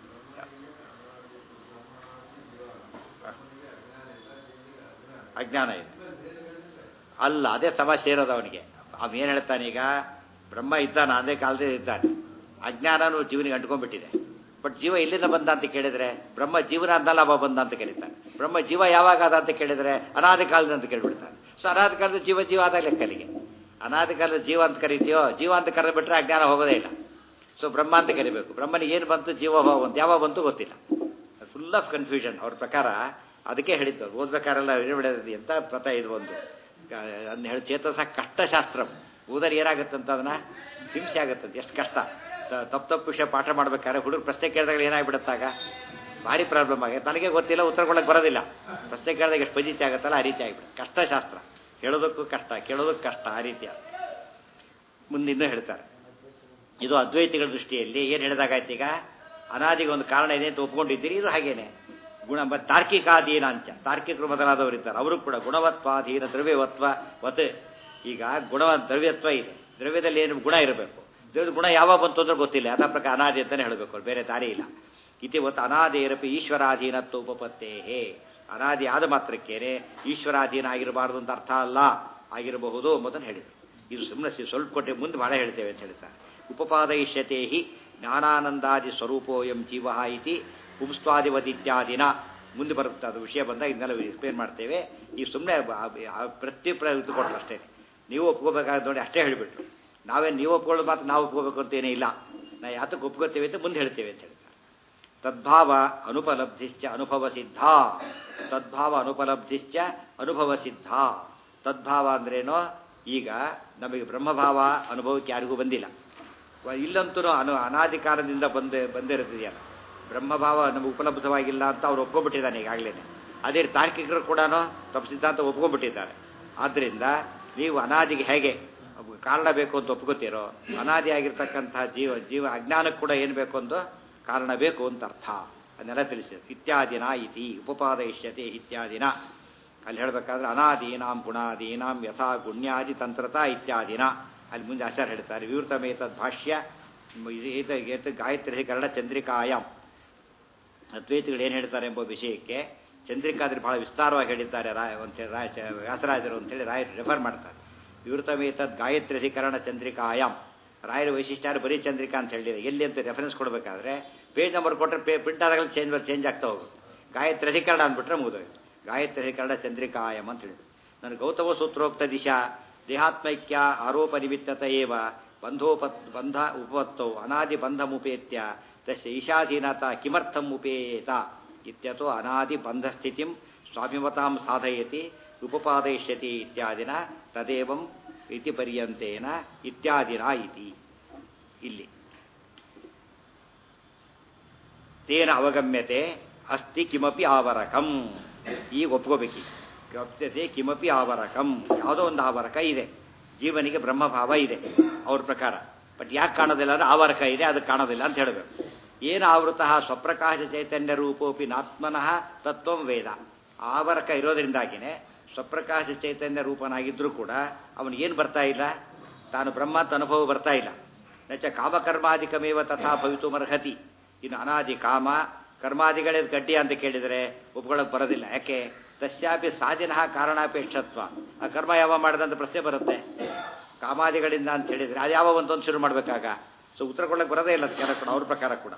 S1: ಅಜ್ಞಾನ ಇದೆ ಅಲ್ಲ ಅದೇ ಸಮಸ್ಯೆ ಇರೋದು ಅವನಿಗೆ ಅವ ಏನು ಹೇಳ್ತಾನೆ ಈಗ ಬ್ರಹ್ಮ ಇದ್ದಾನ ಅದೇ ಕಾಲದಲ್ಲಿ ಇದ್ದಾನೆ ಅಜ್ಞಾನನು ಜೀವನಿಗೆ ಅಂಟ್ಕೊಂಡ್ಬಿಟ್ಟಿದೆ ಬಟ್ ಜೀವ ಎಲ್ಲಿಂದ ಬಂದ ಅಂತ ಕೇಳಿದ್ರೆ ಬ್ರಹ್ಮ ಜೀವನ ಅಂದಲ್ಲ ಅವ ಬಂದ ಅಂತ ಕೇಳಿದ್ದಾನೆ ಬ್ರಹ್ಮ ಜೀವ ಯಾವಾಗ ಆದ ಅಂತ ಕೇಳಿದ್ರೆ ಅನಾದಿ ಕಾಲದ ಅಂತ ಕೇಳ್ಬಿಡ್ತಾನೆ ಸೊ ಅನಾದಿ ಕಾಲದ ಜೀವ ಜೀವ ಆದ ಲೆಕ್ಕಲಿಗೆ ಅನಾದಿ ಕಾಲದ ಜೀವ ಅಂತ ಕರಿತೀಯೋ ಜೀವ ಅಂತ ಕರೆದು ಬಿಟ್ರೆ ಅಜ್ಞಾನ ಹೋಗೋದೇ ಇಲ್ಲ ಸೊ ಬ್ರಹ್ಮ ಅಂತ ಕರಿಬೇಕು ಬ್ರಹ್ಮನಿಗೆ ಏನು ಬಂತು ಜೀವ ಭಾವ ಅಂತ ಯಾವಾಗ ಬಂತು ಗೊತ್ತಿಲ್ಲ ಫುಲ್ ಆಫ್ ಕನ್ಫ್ಯೂಷನ್ ಅವ್ರ ಪ್ರಕಾರ ಅದಕ್ಕೆ ಹೇಳಿದ್ದು ಓದ್ಬೇಕಾರೆಲ್ಲ ಬಿಡೋದು ಎಂತ ಪಥ ಇದು ಒಂದು ಅದನ್ನ ಹೇಳಿ ಚೇತಸ ಕಷ್ಟಶಾಸ್ತ್ರ ಓದರ್ ಏನಾಗುತ್ತಂತ ಅದನ್ನ ಹಿಂಸೆ ಆಗುತ್ತಂತ ಎಷ್ಟು ಕಷ್ಟ ತಪ್ಪು ತಪ್ಪು ವಿಷಯ ಪಾಠ ಮಾಡ್ಬೇಕಾದ್ರೆ ಹುಡುಗರು ಪ್ರಶ್ನೆ ಕೇಳಿದಾಗ ಏನಾಗ್ಬಿಡುತ್ತಾಗ ಭಾರಿ ಪ್ರಾಬ್ಲಮ್ ಆಗುತ್ತೆ ನನಗೆ ಗೊತ್ತಿಲ್ಲ ಉತ್ತರ ಕೊಡಕ್ಕೆ ಬರೋದಿಲ್ಲ ಪ್ರಶ್ನೆ ಕೇಳಿದಾಗ ಎಷ್ಟು ಪಜಿತಿ ಆಗುತ್ತಲ್ಲ ಆ ರೀತಿ ಆಗಿಬಿಡುತ್ತೆ ಕಷ್ಟಶಾಸ್ತ್ರ ಹೇಳೋದಕ್ಕೂ ಕಷ್ಟ ಕೇಳೋದಕ್ಕೂ ಕಷ್ಟ ಆ ರೀತಿಯ ಮುಂದಿನ್ನೂ ಹೇಳ್ತಾರೆ ಇದು ಅದ್ವೈತಿಗಳ ದೃಷ್ಟಿಯಲ್ಲಿ ಏನು ಹೇಳಿದಾಗಾಯ್ತು ಈಗ ಅನಾದಿಗೆ ಒಂದು ಕಾರಣ ಇದೆ ಅಂತ ಒಪ್ಕೊಂಡಿದ್ದೀರಿ ಇದು ಹಾಗೇನೆ ಗುಣ ಮತ್ತು ತಾರ್ಕಿಕಾಧೀನ ಅಂಚ ತಾರ್ಕಿಕರು ಮೊದಲಾದವರು ಇದ್ದಾರೆ ಅವರು ಕೂಡ ಗುಣವತ್ವಾಧೀನ ದ್ರವ್ಯವತ್ವ ವತ್ ಈಗ ಗುಣ ದ್ರವ್ಯತ್ವ ಇದೆ ದ್ರವ್ಯದಲ್ಲಿ ಏನು ಗುಣ ಇರಬೇಕು ದ್ರವ್ಯದ ಗುಣ ಯಾವಾಗ ಬಂತು ಅಂದ್ರೆ ಗೊತ್ತಿಲ್ಲ ಅದ ಪ್ರಕಾರ ಅನಾದಿ ಅಂತಲೇ ಹೇಳಬೇಕು ಬೇರೆ ದಾರಿ ಇಲ್ಲ ಇತಿ ಒತ್ತು ಅನಾದೇರಪಿ ಈಶ್ವರಾಧೀನತ್ವ ಉಪಪತ್ತೇ ಹೇ ಅನಾದಿ ಆದ ಮಾತ್ರಕ್ಕೇನೆ ಈಶ್ವರಾಧೀನ ಆಗಿರಬಾರ್ದು ಅಂತ ಅರ್ಥ ಅಲ್ಲ ಆಗಿರಬಹುದು ಎಂಬುದನ್ನು ಹೇಳಿದರು ಇದು ಸುಮ್ಮನೆ ಸ್ವಲ್ಪ ಕೊಟ್ಟೆ ಮುಂದೆ ಬಹಳ ಹೇಳ್ತೇವೆ ಅಂತ ಹೇಳ್ತಾರೆ ಉಪಪಾದಯಿಷ್ಯತೆ ಹಿ ಜ್ಞಾನಾನಂದಾದಿ ಸ್ವರೂಪೋಯಂ ಜೀವ ಇತಿ ಪುಂಸ್ವಾದಿವದಿತ್ಯಾದಿನ ಮುಂದೆ ಬರುತ್ತೆ ಅದು ವಿಷಯ ಬಂದಾಗ ಇದನ್ನೆಲ್ಲ ಎಕ್ಸ್ಪ್ಲೇನ್ ಮಾಡ್ತೇವೆ ಈ ಸುಮ್ಮನೆ ಪ್ರತಿ ಪ್ರ ಇದು ಕೊಡಲ್ಲ ಅಷ್ಟೇ ನೀವು ಒಪ್ಕೋಬೇಕಾದ ನೋಡಿ ಅಷ್ಟೇ ಹೇಳಿಬಿಟ್ರು ನಾವೇ ನೀವು ಒಪ್ಕೊಳ್ಳೋದು ಮಾತ್ರ ನಾವು ಒಪ್ಕೋಬೇಕು ಅಂತೇನೇ ಇಲ್ಲ ನಾವು ಯಾತಕ್ಕೆ ಒಪ್ಕೋತೇವೆ ಅಂತ ಮುಂದೆ ಹೇಳ್ತೇವೆ ಅಂತ ಹೇಳ್ತಾರೆ ತದ್ಭಾವ ಅನುಪಲಬ್ಧಿಶ್ಚ ಅನುಭವ ಸಿದ್ಧ ತದ್ಭಾವ ಅನುಪಲಬ್ಧಿಶ್ಚ ಅನುಭವ ಸಿದ್ಧ ತದ್ಭಾವ ಅಂದ್ರೇನೋ ಈಗ ನಮಗೆ ಬ್ರಹ್ಮಭಾವ ಅನುಭವಕ್ಕೆ ಯಾರಿಗೂ ಬಂದಿಲ್ಲ ಇಲ್ಲಂತೂ ಅನು ಅನಾದಿ ಕಾಲದಿಂದ ಬಂದೆ ಬಂದಿರುತ್ತದೆಯಲ್ಲ ಬ್ರಹ್ಮಭಾವ ನಮಗೆ ಉಪಲಬ್ಧವಾಗಿಲ್ಲ ಅಂತ ಅವ್ರು ಒಪ್ಕೊಂಡ್ಬಿಟ್ಟಿದ್ದಾನೆ ಈಗಾಗಲೇ ಅದೇ ತಾರ್ಕಿಕರು ಕೂಡ ತಮ್ಮ ಸಿದ್ಧಾಂತ ಒಪ್ಕೊಂಡ್ಬಿಟ್ಟಿದ್ದಾರೆ ಆದ್ದರಿಂದ ನೀವು ಅನಾದಿಗೆ ಹೇಗೆ ಕಾರಣ ಬೇಕು ಅಂತ ಒಪ್ಕೋತೀರೋ ಅನಾದಿ ಆಗಿರ್ತಕ್ಕಂತಹ ಜೀವ ಜೀವ ಅಜ್ಞಾನಕ್ಕೆ ಕೂಡ ಏನು ಬೇಕು ಅಂತ ಕಾರಣ ಬೇಕು ಅಂತ ಅರ್ಥ ಅದನ್ನೆಲ್ಲ ತಿಳಿಸಿದೆ ಇತ್ಯಾದಿನ ಇತಿ ಉಪಪಾದಯಿಷ್ಯತೆ ಇತ್ಯಾದಿನ ಅಲ್ಲಿ ಹೇಳಬೇಕಾದ್ರೆ ಅನಾದೀನಾಂ ಗುಣಾದೀನಾಂ ಯಥಾ ಗುಣ್ಯಾದಿ ತಂತ್ರತಾ ಇತ್ಯಾದಿನ ಅಲ್ಲಿ ಮುಂದೆ ಆಚಾರ್ಯ ಹೇಳ್ತಾರೆ ವಿವೃತಮೇತದ್ ಭಾಷ್ಯ ಏತ ಗಾಯತ್ರಿ ಕನ್ನಡ ಚಂದ್ರಿಕಾಯಾಮ್ ಅದ್ವೈತಿಗಳು ಏನು ಹೇಳ್ತಾರೆ ಎಂಬ ವಿಷಯಕ್ಕೆ ಚಂದ್ರಿಕಾದ್ರೆ ಬಹಳ ವಿಸ್ತಾರವಾಗಿ ಹೇಳಿದ್ದಾರೆ ರಾಯ ಅಂತೇಳಿ ರಾಯ ವ್ಯಾಸರಾಜರು ಅಂತೇಳಿ ರಾಯರು ರೆಫರ್ ಮಾಡ್ತಾರೆ ವಿವೃತಮೇತದ್ ಗಾಯತ್ರಿ ಅಧಿಕರಣ ಚಂದ್ರಿಕಾಯಾಮ್ ರಾಯರ ವೈಶಿಷ್ಟ್ಯ ಬರೀ ಚಂದ್ರಿಕಾ ಅಂತ ಹೇಳಿದ್ರೆ ಎಲ್ಲಿ ಅಂತ ರೆಫರೆನ್ಸ್ ಕೊಡಬೇಕಾದ್ರೆ ಪೇಜ್ ನಂಬರ್ ಕೊಟ್ಟರೆ ಪೇ ಪ್ರಿಂಟ್ ಆದಾಗಲೇ ಚೇಂಜ್ ಚೇಂಜ್ ಆಗ್ತಾ ಹೋಗುತ್ತೆ ಗಾಯತ್ರಿ ಅಧಿಕರಣ ಅಂದ್ಬಿಟ್ರೆ ಮುಗಿದೋಯ್ತು ಗಾಯತ್ರಿ ಅಧಿಕರಣ ಚಂದ್ರಿಕಾಯಂ ಅಂತ ಹೇಳಿದ್ರು ನಾನು ಗೌತಮ ಸೂತ್ರೋಕ್ತ ದಿಶಾ ದೇಹಾತ್ಮೈಕ್ಯ ಆರೋಪ ನಿಮಿತ್ತತ ಏವ ಬಂಧೋಪ ಬಂಧ ಉಪತ್ತೌ ಅನಾದಿ ಬಂಧಮುಪೇತ್ಯ ತಸ್ಯ ಈಶಾಧೀನತ ಕಿಮರ್ಥಂ ಉಪೇತ ಇತ್ಯತೋ ಅನಾದಿ ಬಂಧಸ್ಥಿತಿಂ ಸ್ವಾಭಿಮತಾಂ ಸಾಧಯತಿ ಉಪಪಾದಯಿಷ್ಯತಿ ಇತ್ಯಾದಿನ ತದೇವಂ ಇತಿ ಪರ್ಯಂತೇನ ಇತ್ಯಾದಿನ ಇತಿ ಇಲ್ಲಿ ತೇನ ಅವಗಮ್ಯತೆ ಅಸ್ತಿ ಕಿಮಪಿ ಆವರಕಂ ಈಗ ಒಪ್ಕೋಬೇಕಿ ಗಪ್ಯತೆ ಕಿಮಪಿ ಆವರಕಂ ಯಾವುದೋ ಒಂದು ಆವರಕ ಇದೆ ಜೀವನಿಗೆ ಬ್ರಹ್ಮಭಾವ ಇದೆ ಅವ್ರ ಪ್ರಕಾರ ಬಟ್ ಯಾಕೆ ಕಾಣೋದಿಲ್ಲ ಅಂದ್ರೆ ಆವರಕ ಇದೆ ಅದಕ್ಕೆ ಕಾಣೋದಿಲ್ಲ ಅಂತ ಹೇಳಬೇಕು ಏನು ಆವೃತ ಸ್ವಪ್ರಕಾಶ ಚೈತನ್ಯ ರೂಪೋಪಿ ನಾತ್ಮನಃ ತತ್ವಂ ವೇದ ಆವರಕ ಇರೋದ್ರಿಂದಾಗಿನೇ ಸ್ವಪ್ರಕಾಶ ಚೈತನ್ಯ ರೂಪನಾಗಿದ್ದರೂ ಕೂಡ ಅವನಿಗೇನು ಬರ್ತಾ ಇಲ್ಲ ತಾನು ಬ್ರಹ್ಮ ಅಂತ ಅನುಭವ ಬರ್ತಾ ಇಲ್ಲ ನಚ ಕಾಮಕರ್ಮಾಧಿಕಮೇವ ತಥಾ ಭವಿತುಮರ್ಹತಿ ಇನ್ನು ಅನಾದಿ ಕಾಮ ಕರ್ಮಾದಿಗಳೇ ಗಡ್ಡಿ ಅಂತ ಕೇಳಿದರೆ ಒಪ್ಕೊಳ್ಳೋಕೆ ಬರೋದಿಲ್ಲ ಯಾಕೆ ತಸ್ಯಾಪಿ ಸಾಧಿನ ಕಾರಣಾಪೇಕ್ಷತ್ವ ಆ ಕರ್ಮ ಯಾವ ಮಾಡಿದಂತ ಪ್ರಶ್ನೆ ಬರುತ್ತೆ ಕಾಮಾದಿಗಳಿಂದ ಅಂತ ಹೇಳಿದರೆ ಅದು ಯಾವ ಒಂದೊಂದು ಶುರು ಮಾಡಬೇಕಾಗ ಸೊ ಉತ್ತರ ಕೊಡೋಕೆ ಬರೋದೇ ಇಲ್ಲ ಅದಕ್ಕೆ ಕೂಡ ಅವ್ರ ಪ್ರಕಾರ ಕೂಡ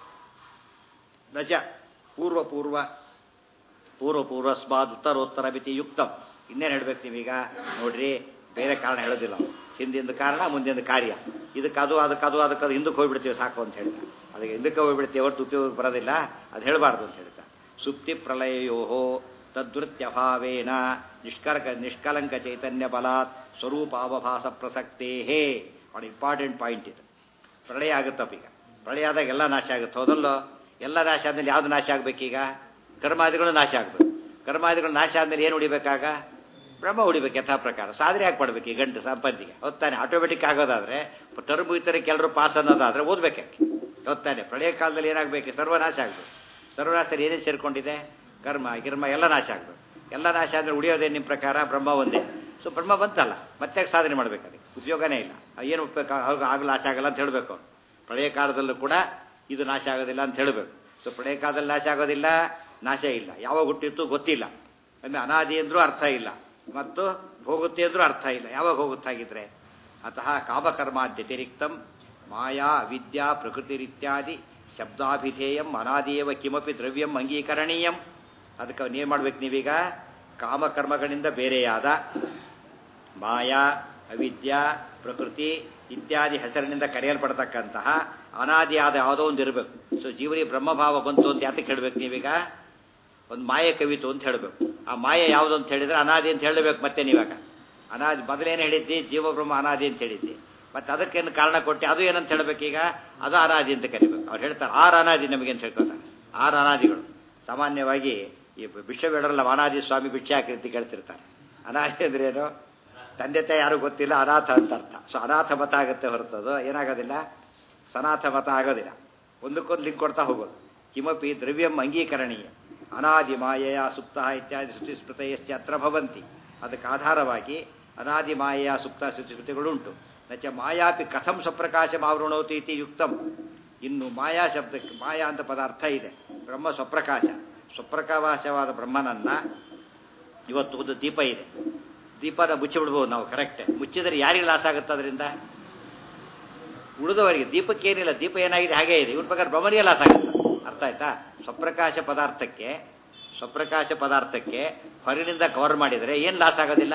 S1: ನಜ ಪೂರ್ವ ಪೂರ್ವ ಪೂರ್ವ ಪೂರ್ವಸ್ಮಾದ್ ಉತ್ತರೋತ್ತರ ಮಿತಿ ಯುಕ್ತಂ ಇನ್ನೇನು ಹೇಳ್ಬೇಕು ನೀವೀಗ ನೋಡ್ರಿ ಬೇರೆ ಕಾರಣ ಹೇಳೋದಿಲ್ಲ ಹಿಂದಿಂದ ಕಾರಣ ಮುಂದಿನ ಕಾರ್ಯ ಇದಕ್ಕೆ ಅದು ಅದಕ್ಕೆ ಅದು ಅದಕ್ಕೆ ಅದು ಹಿಂದಕ್ಕೆ ಹೋಗ್ಬಿಡ್ತೀವಿ ಸಾಕು ಅಂತ ಹೇಳ್ತಾ ಅದಕ್ಕೆ ಹಿಂದಕ್ಕೆ ಹೋಗ್ಬಿಡ್ತೀವಿ ಒಟ್ಟು ಉಪಯೋಗ ಬರೋದಿಲ್ಲ ಅದು ಹೇಳಬಾರ್ದು ಅಂತ ಹೇಳ್ತಾ ಸುಪ್ತಿ ಪ್ರಳಯೋಹೋ ತದ್ವೃತ್ಯಭಾವೇನ ನಿಷ್ಕರ್ಕ ನಿಷ್ಕಲಂಕ ಚೈತನ್ಯ ಬಲಾತ್ ಸ್ವರೂಪಾವಭಾಸ ಪ್ರಸಕ್ತೇ ಅವಳು ಇಂಪಾರ್ಟೆಂಟ್ ಪಾಯಿಂಟ್ ಇದು ಪ್ರಳಯ ಆಗುತ್ತಪ್ಪ ಈಗ ಪ್ರಳಯ ಆದಾಗ ಎಲ್ಲ ನಾಶ ಆಗುತ್ತೆ ಹೌದಲ್ಲೋ ಎಲ್ಲ ನಾಶ ಆದ್ಮೇಲೆ ಯಾವ್ದು ನಾಶ ಆಗ್ಬೇಕೀಗ ಕರ್ಮಾದಿಗಳು ನಾಶ ಆಗಬೇಕು ಕರ್ಮಾದಿಗಳು ನಾಶ ಆದ್ಮೇಲೆ ಏನು ಉಳಿಬೇಕಾಗ ಬ್ರಹ್ಮ ಉಳಿಬೇಕು ಯಥಾ ಪ್ರಕಾರ ಸಾಧನೆ ಯಾಕೆ ಮಾಡ್ಬೇಕು ಈ ಗಂಟು ಸಂಪತ್ತಿಗೆ ಹೊತ್ತಾನೆ ಆಟೋಮೆಟಿಕ್ ಆಗೋದಾದ್ರೆ ಟರ್ಮ್ ಮುಗಿತಾರೆ ಕೆಲವರು ಪಾಸ್ ಅನ್ನೋದಾದ್ರೆ ಓದ್ಬೇಕಾಕೆ ಹೊತ್ತಾನೆ ಪ್ರಳಯ ಕಾಲದಲ್ಲಿ ಏನಾಗಬೇಕು ಸರ್ವನಾಶ ಆಗಬೇಕು ಸರ್ವನಾಶದಲ್ಲಿ ಏನೇನು ಸೇರ್ಕೊಂಡಿದೆ ಕರ್ಮ ಗಿರ್ಮ ಎಲ್ಲ ನಾಶ ಆಗಬೇಕು ಎಲ್ಲ ನಾಶ ಆದರೆ ಉಳಿಯೋದೇ ನಿಮ್ಮ ಪ್ರಕಾರ ಬ್ರಹ್ಮ ಒಂದೇ ಸೊ ಬ್ರಹ್ಮ ಬಂತಲ್ಲ ಮತ್ತೆ ಸಾಧನೆ ಮಾಡ್ಬೇಕು ಅದಕ್ಕೆ ಉಪಯೋಗನೇ ಇಲ್ಲ ಏನು ಉಪಯೋಗ ಆಗಲು ನಾಶ ಆಗಲ್ಲ ಅಂತ ಹೇಳಬೇಕು ಅವ್ರು ಪ್ರಳಯ ಕಾಲದಲ್ಲೂ ಕೂಡ ಇದು ನಾಶ ಆಗೋದಿಲ್ಲ ಅಂತ ಹೇಳಬೇಕು ಸೊ ಪ್ರಳಯ ಕಾಲದಲ್ಲಿ ನಾಶ ಆಗೋದಿಲ್ಲ ನಾಶ ಇಲ್ಲ ಯಾವಾಗ ಹುಟ್ಟಿತ್ತು ಗೊತ್ತಿಲ್ಲ ಅಂದರೆ ಅನಾದಿ ಅಂದ್ರೂ ಅರ್ಥ ಇಲ್ಲ ಮತ್ತು ಹೋಗುತ್ತೆ ಅಂದ್ರೂ ಅರ್ಥ ಇಲ್ಲ ಯಾವಾಗ ಹೋಗುತ್ತಾಗಿದ್ರೆ ಅತಃ ಕಾಮಕರ್ಮಾದ್ಯತಿರಿಕ್ತಂ ಮಾಯಾ ವಿದ್ಯಾ ಪ್ರಕೃತಿರಿತ್ಯಾದಿ ಶಬ್ದಾಭಿಧೇಯಂ ಅನಾದಿಯವ ಕಿಮಪಿ ದ್ರವ್ಯಂ ಅಂಗೀಕರಣೀಯಂ ಅದಕ್ಕೆ ಏನು ಮಾಡ್ಬೇಕು ನೀವೀಗ ಕಾಮಕರ್ಮಗಳಿಂದ ಬೇರೆಯಾದ ಮಾಯಾ ಅವಿದ್ಯಾ ಪ್ರಕೃತಿ ಇತ್ಯಾದಿ ಹೆಸರಿನಿಂದ ಕರೆಯಲ್ಪಡತಕ್ಕಂತಹ ಅನಾದಿಯಾದ ಯಾವುದೋ ಒಂದು ಇರಬೇಕು ಸೊ ಜೀವನಿ ಬ್ರಹ್ಮಭಾವ ಬಂತು ಅಂತ ಯಾತಕ್ಕೆ ಹೇಳಬೇಕು ನೀವೀಗ ಒಂದು ಮಾಯೆ ಕವಿತು ಅಂತ ಹೇಳಬೇಕು ಆ ಮಾಯೆ ಯಾವುದು ಅಂತ ಹೇಳಿದ್ರೆ ಅನಾದಿ ಅಂತ ಹೇಳಬೇಕು ಮತ್ತೆ ನೀವಾಗ ಅನಾದಿ ಮೊದಲೇನು ಹೇಳಿದ್ದಿ ಜೀವಬ್ರಹ್ಮ ಅನಾದಿ ಅಂತ ಹೇಳಿದ್ದಿ ಮತ್ತೆ ಅದಕ್ಕೇನು ಕಾರಣ ಕೊಟ್ಟು ಅದು ಏನಂತ ಹೇಳಬೇಕೀಗ ಅದು ಅನಾದಿ ಅಂತ ಕರಿಬೇಕು ಅವ್ರು ಹೇಳ್ತಾರೆ ಆರು ಅನಾದಿ ನಮಗೆ ಅಂತ ಹೇಳ್ಕೊತಾರೆ ಆರು ಅನಾದಿಗಳು ಸಾಮಾನ್ಯವಾಗಿ ಈ ವಿಶ್ವವೇಡರಲ್ಲ ಅನಾದಿ ಸ್ವಾಮಿ ಭಿಕ್ಷೆ ಹಾಕಿರ್ತಿ ಕೇಳ್ತಿರ್ತಾರೆ ಅನಾದಿ ಅಂದ್ರೆ ಏನು ತಂದೆ ತಾಯಿ ಯಾರು ಗೊತ್ತಿಲ್ಲ ಅನಾಥ ಅಂತ ಅರ್ಥ ಸೊ ಅನಾಥ ಮತ ಆಗುತ್ತೆ ಹೊರತದು ಏನಾಗೋದಿಲ್ಲ ಸನಾಥ ಮತ ಆಗೋದಿಲ್ಲ ಒಂದಕ್ಕೊಂದು ಲಿಂಕ್ ಕೊಡ್ತಾ ಹೋಗೋದು ಕಿಮಪಿ ದ್ರವ್ಯಂ ಅಂಗೀಕರಣೀಯ ಅನಾದಿ ಮಾಯೆಯ ಸುಪ್ತ ಇತ್ಯಾದಿ ಶ್ರುತಿ ಸ್ಮೃತಯಶ್ಚ ಅತ್ರ ಭವಂತಿ ಅದಕ್ಕೆ ಆಧಾರವಾಗಿ ಅನಾದಿ ಮಾಯೆಯ ಸುಪ್ತ ಶ್ರುತಿ ಸ್ಮೃತಿಗಳುಂಟು ನಚ ಮಾಯಾಪಿ ಕಥಂ ಸ್ವಪ್ರಕಾಶ ಮಾವೃಣೋತಿ ಇತಿ ಯುಕ್ತಂ ಇನ್ನು ಮಾಯಾ ಶಬ್ದಕ್ಕೆ ಮಾಯಾ ಅಂತ ಪದಾರ್ಥ ಇದೆ ಬ್ರಹ್ಮ ಸ್ವಪ್ರಕಾಶ ಸ್ವಪ್ರಕಾಶವಾದ ಬ್ರಹ್ಮನನ್ನ ಇವತ್ತು ಒಂದು ದೀಪ ಇದೆ ದೀಪನ ಮುಚ್ಚಿಬಿಡ್ಬೋದು ನಾವು ಕರೆಕ್ಟ್ ಮುಚ್ಚಿದರೆ ಯಾರಿಗೆ ಲಾಸ್ ಆಗುತ್ತೆ ಅದರಿಂದ ಉಳಿದವರಿಗೆ ದೀಪಕ್ಕೆ ಏನಿಲ್ಲ ದೀಪ ಏನಾಗಿದೆ ಹಾಗೇ ಇದೆ ಇವ್ರ ಪ್ರಕಾರ ಬ್ರಹ್ಮನಿಗೆ ಲಾಸ್ ಆಗುತ್ತೆ ಅರ್ಥ ಆಯ್ತಾ ಸ್ವಪ್ರಕಾಶ ಪದಾರ್ಥಕ್ಕೆ ಸ್ವಪ್ರಕಾಶ ಪದಾರ್ಥಕ್ಕೆ ಹೊರಗಿನಿಂದ ಕವರ್ ಮಾಡಿದರೆ ಏನು ಲಾಸ್ ಆಗೋದಿಲ್ಲ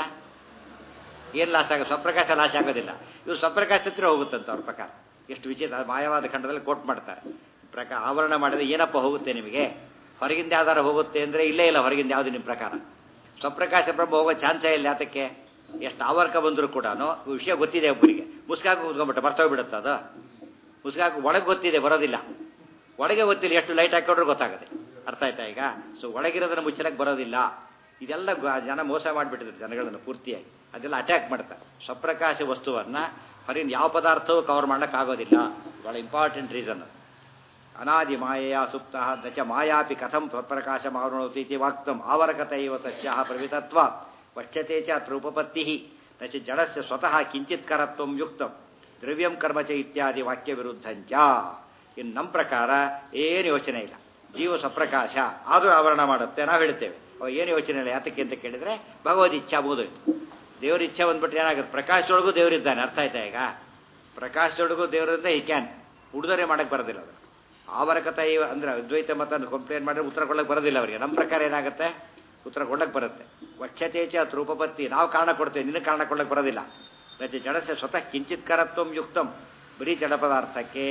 S1: ಏನು ಲಾಸ್ ಆಗ ಸ್ವಪ್ರಕಾಶ ಲಾಸ್ ಆಗೋದಿಲ್ಲ ಇವು ಸ್ವಪ್ರಕಾಶ ಹತ್ರ ಹೋಗುತ್ತಂತ ಅವ್ರ ಪ್ರಕಾರ ಎಷ್ಟು ವಿಚಿತ್ರ ಮಾಯವಾದ ಖಂಡದಲ್ಲಿ ಕೋಟ್ ಮಾಡ್ತಾರೆ ಪ್ರಕಾರ ಆವರಣ ಮಾಡಿದ್ರೆ ಏನಪ್ಪ ಹೋಗುತ್ತೆ ನಿಮಗೆ ಹೊರಗಿಂದ ಯಾವ್ದಾರು ಹೋಗುತ್ತೆ ಅಂದರೆ ಇಲ್ಲೇ ಇಲ್ಲ ಹೊರಗಿಂದ ಯಾವುದು ನಿಮ್ಮ ಪ್ರಕಾರ ಸ್ವಪ್ರಕಾಶ ಬ್ರಹ್ಮ ಹೋಗೋ ಚಾನ್ಸೇ ಇಲ್ಲ ಯಾತಕ್ಕೆ ಎಷ್ಟು ಆವರ್ಕ ಬಂದರೂ ಕೂಡ ವಿಷಯ ಗೊತ್ತಿದೆ ಒಬ್ಬರಿಗೆ ಮುಸ್ಕಾಕು ಕೂತ್ಕೊಂಡ್ಬಿಟ್ಟು ಬರ್ತೋಗ್ಬಿಡುತ್ತೆ ಅದು ಮುಸ್ಕಾಕು ಒಳಗೆ ಗೊತ್ತಿದೆ ಬರೋದಿಲ್ಲ ಒಳಗೆ ಗೊತ್ತಿಲ್ಲ ಎಷ್ಟು ಲೈಟ್ ಹಾಕೊಂಡ್ರು ಗೊತ್ತಾಗುತ್ತೆ ಅರ್ಥ ಆಯ್ತಾ ಈಗ ಸೊ ಒಳಗಿರೋದನ್ನು ಮುಚ್ಚಲಕ್ಕೆ ಬರೋದಿಲ್ಲ ಇದೆಲ್ಲ ಗ- ಜನ ಮೋಸ ಮಾಡಿಬಿಟ್ಟಿದ್ರು ಜನಗಳನ್ನು ಪೂರ್ತಿಯಾಗಿ ಅದೆಲ್ಲ ಅಟ್ಯಾಕ್ ಮಾಡ್ತಾರೆ ಸ್ವಪ್ರಕಾಶ ವಸ್ತುವನ್ನು ಹೊರಗಿನ ಯಾವ ಪದಾರ್ಥವೂ ಕವರ್ ಮಾಡೋಕ್ಕಾಗೋದಿಲ್ಲ ಭಾಳ ಇಂಪಾರ್ಟೆಂಟ್ ರೀಸನ್ ಅನಾದಿ ಮಾಯೆಯ ಸುಪ್ತ ದಚ ಮಾಯಾಪಿ ಕಥಂ ಸ್ವಪ್ರಕಾಶ ಮಾವೃಣೋತಿ ಇತಿ ವಾಕ್ತಂ ಆವರಕತ ಇವ ತಸ್ಯಾಹ ಪ್ರವಿತತ್ವ ವಕ್ಷ್ಯತೆ ಚ ಅತ್ರ ಉಪಪತ್ತಿ ನಚ ಜಡಸ್ಯ ಸ್ವತಃ ಕಿಂಚಿತ್ ಕರತ್ವಂ ಯುಕ್ತಂ ದ್ರವ್ಯಂ ಕರ್ಮ ಚ ಇತ್ಯಾದಿ ವಾಕ್ಯ ವಿರುದ್ಧಂಚ ಇನ್ನು ನಮ್ಮ ಪ್ರಕಾರ ಏನು ಯೋಚನೆ ಇಲ್ಲ ಜೀವ ಸ್ವಪ್ರಕಾಶ ಆದರೂ ಆವರಣ ಮಾಡುತ್ತೆ ನಾವು ಹೇಳ್ತೇವೆ ಅವ ಏನು ಯೋಚನೆ ಇಲ್ಲ ಯಾತಕ್ಕೆ ಅಂತ ಕೇಳಿದ್ರೆ ಭಗವದ್ ಇಚ್ಛಾ ಬೋಧೋಯ್ತು ದೇವ್ರ ಇಚ್ಛೆ ಬಂದ್ಬಿಟ್ರೆ ಏನಾಗುತ್ತೆ ಪ್ರಕಾಶದೊಳಗೂ ದೇವರಿದ್ದಾನೆ ಅರ್ಥ ಆಯ್ತಾ ಈಗ ಪ್ರಕಾಶದೊಳಗೂ ದೇವರಿಂದ ಈ ಕ್ಯಾನ್ ಉಡುದರೆ ಮಾಡಕ್ಕೆ ಬರೋದಿಲ್ಲ ಅದು ಆವರಕತ ಇವ ಅಂದ್ರೆ ಅದ್ವೈತ ಮತ ಕಂಪ್ಲೇಂಟ್ ಮಾಡಿದ್ರೆ ಉತ್ತರ ಕೊಡಕ್ಕೆ ಬರೋದಿಲ್ಲ ಅವರಿಗೆ ನಮ್ಮ ಪ್ರಕಾರ ಏನಾಗುತ್ತೆ ಉತ್ತರ ಕೊಡಕ್ಕೆ ಬರುತ್ತೆ ವಕ್ಷತೇಚ ರೂಪಪತ್ತಿ ನಾವು ಕಾರಣ ಕೊಡ್ತೇವೆ ನಿನಗೆ ಕಾರಣ ಕೊಡಕ್ಕೆ ಬರೋದಿಲ್ಲ ರಚೆ ಜಡಸ್ಯ ಸ್ವತಃ ಕಿಂಚಿತ್ ಕರತ್ವಂ ಯುಕ್ತಂ ಬರೀ ಜಡ ಪದಾರ್ಥಕ್ಕೆ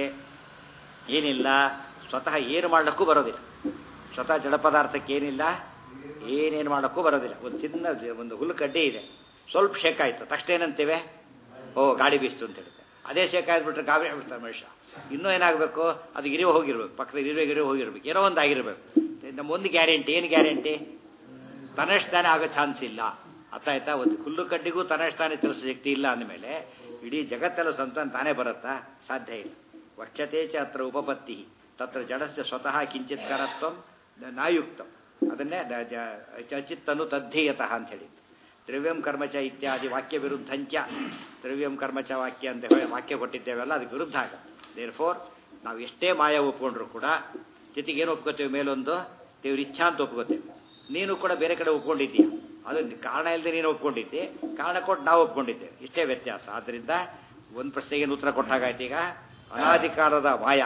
S1: ಏನಿಲ್ಲ ಸ್ವತಃ ಏನು ಮಾಡಲಿಕ್ಕೂ ಬರೋದಿಲ್ಲ ಸ್ವತಃ ಜಡ ಪದಾರ್ಥಕ್ಕೆ ಏನಿಲ್ಲ ಏನೇನು ಮಾಡೋಕ್ಕೂ ಬರೋದಿಲ್ಲ ಒಂದು ಚಿನ್ನ ಒಂದು ಹುಲ್ಲು ಕಡ್ಡಿ ಇದೆ ಸ್ವಲ್ಪ ಶೇಕ್ ಆಯಿತು ತಕ್ಷಣ ಏನಂತೇವೆ ಓ ಗಾಳಿ ಬೀಸ್ತು ಅಂತ ಹೇಳುತ್ತೆ ಅದೇ ಶೇಕ್ ಆಗಿಬಿಟ್ರೆ ಗಾಬರಿ ಆಗ್ಬಿಡ್ತಾರೆ ಮನುಷ್ಯ ಇನ್ನೂ ಏನಾಗಬೇಕು ಅದು ಇರಿವು ಹೋಗಿರ್ಬೇಕು ಪಕ್ಕದ ಇರುವೆ ಗಿರಿವು ಹೋಗಿರ್ಬೇಕು ಏನೋ ಒಂದು ಆಗಿರ್ಬೇಕು ನಮ್ಮ ಒಂದು ಗ್ಯಾರಂಟಿ ಏನು ಗ್ಯಾರಂಟಿ ತನ್ನಷ್ಟಾನೆ ಆಗೋ ಚಾನ್ಸ್ ಇಲ್ಲ ಅರ್ಥ ಆಯ್ತಾ ಒಂದು ಹುಲ್ಲು ಕಡ್ಡಿಗೂ ತನ್ನಷ್ಟಾನೆ ತಿಳಿಸೋ ಶಕ್ತಿ ಇಲ್ಲ ಅಂದಮೇಲೆ ಇಡೀ ಜಗತ್ತೆಲ್ಲ ಸಂತಾನ ತಾನೇ ಬರುತ್ತಾ ಸಾಧ್ಯ ಇಲ್ಲ ವಕ್ಷತೆ ಚ ಅತ್ರ ಉಪಪತ್ತಿ ತತ್ರ ಜಡಸ್ಯ ಸ್ವತಃ ಕಿಂಚಿತ್ ಕರತ್ವಂ ನಾಯುಕ್ತಂ ಅದನ್ನೇ ದ- ಜ- ಚಚಿತ್ತನು ತದ್ಧೀಯತಃ ಅಂತ ಹೇಳಿ ದ್ರವ್ಯಂ ಕರ್ಮಚ ಇತ್ಯಾದಿ ವಾಕ್ಯ ವಿರುದ್ಧಂಚ ದ್ರವ್ಯಂ ಕರ್ಮಚ ವಾಕ್ಯ ಅಂತ ಹೇಳಿ ವಾಕ್ಯ ಕೊಟ್ಟಿದ್ದೇವಲ್ಲ ಅದಕ್ಕೆ ವಿರುದ್ಧ ಆಗುತ್ತೆ ದೇರ್ ಫೋರ್ ನಾವು ಎಷ್ಟೇ ಮಾಯ ಒಪ್ಕೊಂಡ್ರು ಕೂಡ ಜೊತೆಗೆ ಏನು ಒಪ್ಕೋತೇವೆ ಮೇಲೊಂದು ದೇವ್ರ ಇಚ್ಛಾ ಅಂತ ಒಪ್ಕೋತೇವೆ ನೀನು ಕೂಡ ಬೇರೆ ಕಡೆ ಒಪ್ಕೊಂಡಿದ್ದೀಯ ಅದು ಕಾರಣ ಇಲ್ಲದೆ ನೀನು ಒಪ್ಕೊಂಡಿದ್ದೆ ಕಾರಣ ಕೊಟ್ಟು ನಾವು ಒಪ್ಕೊಂಡಿದ್ದೇವೆ ಇಷ್ಟೇ ವ್ಯತ್ಯಾಸ ಆದ್ದರಿಂದ ಒಂದು ಪ್ರಶ್ನೆಗೆ ಉತ್ತರ ಕೊಟ್ಟಾಗಾಯ್ತು ಈಗ ಅನಾಧಿಕಾರದ ಮಾಯ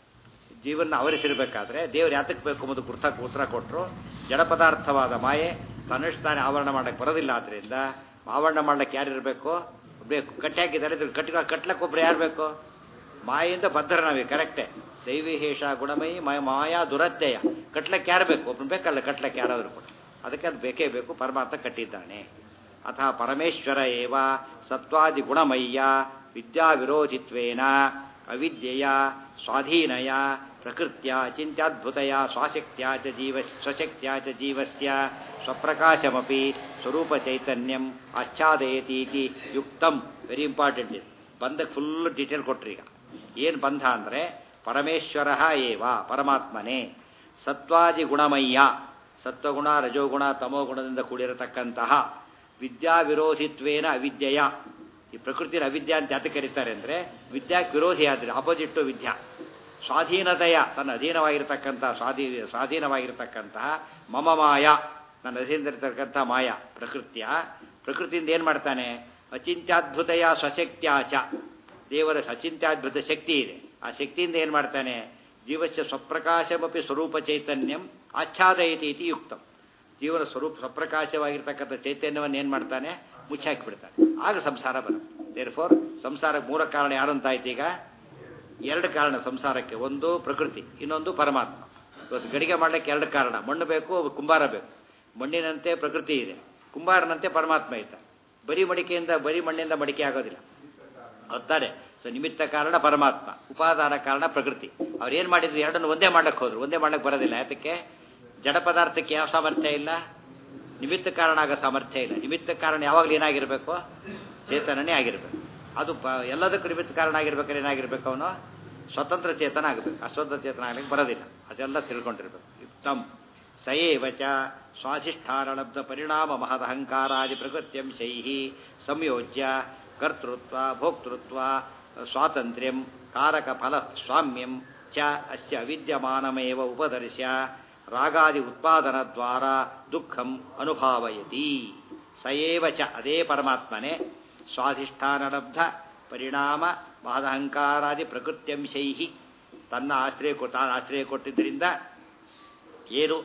S1: ಜೀವನ ಅವರಿಸಿರ್ಬೇಕಾದ್ರೆ ದೇವ್ರು ಯಾತಕ್ಕೆ ಬೇಕು ಎಂಬುದು ಕುರ್ತ ಉತ್ತರ ಕೊಟ್ಟರು ಜಡ ಪದಾರ್ಥವಾದ ಮಾಯೆ ತನ್ನಷ್ಟಾನೆ ಆವರಣ ಮಾಡಕ್ಕೆ ಬರೋದಿಲ್ಲ ಆದ್ರಿಂದ ಆವರಣ ಮಾಡ್ಲಿಕ್ಕೆ ಯಾರು ಇರಬೇಕು ಬೇಕು ಕಟ್ಟಿ ಹಾಕಿದ್ದಾರೆ ಇದ್ರ ಕಟ್ಟಿ ಕಟ್ಲಕ್ಕೆ ಒಬ್ರು ಯಾರು ಬೇಕು ಮಾಯಿಂದ ಬದ್ಧರ ನಾವೇ ಕರೆಕ್ಟೇ ದೈವಿ ಹೇಷ ಗುಣಮಯಿ ಮಯ ಮಾಯಾ ದುರತ್ಯಯ ಕಟ್ಲಕ್ಕೆ ಯಾರು ಬೇಕು ಒಬ್ರು ಬೇಕಲ್ಲ ಕಟ್ಲಕ್ಕೆ ಯಾರಾದರೂ ಕೂಡ ಅದಕ್ಕೆ ಅದು ಬೇಕೇ ಬೇಕು ಪರಮಾತ್ಮ ಕಟ್ಟಿದ್ದಾನೆ ಅಥ ಪರಮೇಶ್ವರ ಏವ ಸತ್ವಾದಿ ಗುಣಮಯ್ಯ ವಿದ್ಯಾ ವಿರೋಧಿತ್ವೇನ ಅವಿದ್ಯೆಯ ಸ್ವಾಧೀನಯ ಪ್ರಕೃತ್ಯ ಚಿಂತ್ಯಾದ್ಭುತಯ ಸ್ವಾಶಕ್ತ್ಯಾ ಚ ಜೀವ ಸ್ವಶಕ್ತ್ಯಾ ಚ ಜೀವಸ್ಯ ಸ್ವಪ್ರಕಾಶಮಪಿ ಸ್ವರೂಪ ಚೈತನ್ಯಂ ಆಚ್ಛಾದಯತೀತಿ ಯುಕ್ತಂ ವೆರಿ ಇಂಪಾರ್ಟೆಂಟ್ ಇದು ಬಂಧಕ್ಕೆ ಫುಲ್ ಡೀಟೇಲ್ ಕೊಟ್ರಿ ಈಗ ಏನು ಬಂಧ ಅಂದರೆ ಪರಮೇಶ್ವರ ಏವ ಪರಮಾತ್ಮನೇ ಸತ್ವಾದಿ ಗುಣಮಯ್ಯ ಸತ್ವಗುಣ ರಜೋಗುಣ ತಮೋಗುಣದಿಂದ ಕೂಡಿರತಕ್ಕಂತಹ ವಿದ್ಯಾ ವಿರೋಧಿತ್ವೇನ ಅವಿದ್ಯೆಯ ಈ ಪ್ರಕೃತಿನ ಅವಿದ್ಯಾ ಅಂತ ಯಾತಕ್ಕೆ ಕರೀತಾರೆ ಅಂದರೆ ವಿದ್ಯಾಕ್ಕೆ ವಿರೋಧಿ ಆದರೆ ಆಪೋಸಿಟ್ಟು ವಿದ್ಯಾ ಸ್ವಾಧೀನತೆಯ ತನ್ನ ಅಧೀನವಾಗಿರ್ತಕ್ಕಂಥ ಸ್ವಾಧೀ ಸ್ವಾಧೀನವಾಗಿರ್ತಕ್ಕಂತಹ ಮಮ ಮಾಯ ನನ್ನ ಅಧೀನದಲ್ಲಿರ್ತಕ್ಕಂಥ ಮಾಯ ಪ್ರಕೃತಿಯ ಪ್ರಕೃತಿಯಿಂದ ಏನು ಮಾಡ್ತಾನೆ ಅಚಿಂತ್ಯಾದ್ಭುತೆಯ ಸ್ವಶಕ್ತ್ಯಾಚ ದೇವರ ಅಚಿಂತ್ಯಾದ್ಭುತ ಶಕ್ತಿ ಇದೆ ಆ ಶಕ್ತಿಯಿಂದ ಏನು ಮಾಡ್ತಾನೆ ಜೀವಸ್ಯ ಸ್ವಪ್ರಕಾಶಮಪಿ ಸ್ವರೂಪ ಚೈತನ್ಯಂ ಆಚ್ಛಾದಯತಿ ಇತಿ ಯುಕ್ತಂ ಜೀವನ ಸ್ವರೂಪ ಸ್ವಪ್ರಕಾಶವಾಗಿರ್ತಕ್ಕಂಥ ಚೈತನ್ಯವನ್ನು ಏನು ಮಾಡ್ತಾನೆ ಮುಚ್ಚಾಕಿಬಿಡ್ತಾನೆ ಆಗ ಸಂಸಾರ ಬರುತ್ತೆ ದೇರ್ ಫೋರ್ ಸಂಸಾರಕ್ಕೆ ಮೂಲ ಕಾರಣ ಯಾರು ಅಂತ ಆಯ್ತು ಈಗ ಎರಡು ಕಾರಣ ಸಂಸಾರಕ್ಕೆ ಒಂದು ಪ್ರಕೃತಿ ಇನ್ನೊಂದು ಪರಮಾತ್ಮ ಇವತ್ತು ಗಡಿಗೆ ಮಾಡಲಿಕ್ಕೆ ಎರಡು ಕಾರಣ ಮಣ್ಣು ಬೇಕು ಕುಂಬಾರ ಬೇಕು ಮಣ್ಣಿನಂತೆ ಪ್ರಕೃತಿ ಇದೆ ಕುಂಬಾರನಂತೆ ಪರಮಾತ್ಮ ಇದ್ದ ಬರೀ ಮಡಿಕೆಯಿಂದ ಬರೀ ಮಣ್ಣಿಂದ ಮಡಿಕೆ ಆಗೋದಿಲ್ಲ ಹೊತ್ತಾರೆ ಸೊ ನಿಮಿತ್ತ ಕಾರಣ ಪರಮಾತ್ಮ ಉಪಾದಾನ ಕಾರಣ ಪ್ರಕೃತಿ ಅವ್ರು ಏನು ಮಾಡಿದ್ರು ಎರಡನ್ನು ಒಂದೇ ಮಾಡಕ್ಕೆ ಹೋದ್ರು ಒಂದೇ ಮಾಡಕ್ಕೆ ಬರೋದಿಲ್ಲ ಯಾತಕ್ಕೆ ಜಡ ಪದಾರ್ಥಕ್ಕೆ ಯಾವ ಸಾಮರ್ಥ್ಯ ಇಲ್ಲ ನಿಮಿತ್ತ ಕಾರಣ ಆಗೋ ಸಾಮರ್ಥ್ಯ ಇಲ್ಲ ನಿಮಿತ್ತ ಕಾರಣ ಯಾವಾಗಲೂ ಏನಾಗಿರಬೇಕು ಚೇತನನೇ ಆಗಿರಬೇಕು ಅದು ಪ ಎಲ್ಲದಕ್ಕೂ ನಿಮಿತ್ತ ಕಾರಣ ಆಗಿರ್ಬೇಕಾದ್ರೆ ಏನಾಗಿರ್ಬೇಕು ಅವನು ಸ್ವತಂತ್ರ ಚೇತನ ಆಗಬೇಕು ಅಸ್ವತಂತ್ರ ಚೇತನ ಆಗಲಿಕ್ಕೆ ಬರೋದಿಲ್ಲ ಅದೆಲ್ಲ ತಿಳ್ಕೊಂಡಿರ್ಬೇಕು ಯುಕ್ತಂ ಸಯೇವ ಚ ಸ್ವಾಧಿಷ್ಠಾನಲಬ್ಧ ಪರಿಣಾಮ ಮಹದಹಂಕಾರಾದಿ ಪ್ರಕೃತ್ಯಂಶೈ ಸಂಯೋಜ್ಯ ಕರ್ತೃತ್ವ ಭೋಕ್ತೃತ್ವ ಸ್ವಾತಂತ್ರ್ಯಂ ಕಾರಕ ಫಲ ಸ್ವಾಮ್ಯಂ ಚ ಅಸ್ಯ ಅವಿದ್ಯಮಾನಮೇವ ಉಪದರ್ಶ್ಯ ರಾಗಾದಿ ಉತ್ಪಾದನದ್ವಾರ ದುಃಖಂ ಅನುಭಾವಯತಿ ಸಯೇವ ಚ ಅದೇ ಪರಮಾತ್ಮನೇ ಸ್ವಾಧಿಷ್ಠಾನಲಬ್ಧ ಪರಿಣಾಮ ಮಹದಹಂಕಾರಾದಿ ಪ್ರಕೃತ್ಯಂಶೈ ತನ್ನ ಆಶ್ರಯ ಕೊ ತಾನು ಆಶ್ರಯ ಕೊಟ್ಟಿದ್ದರಿಂದ ಏನು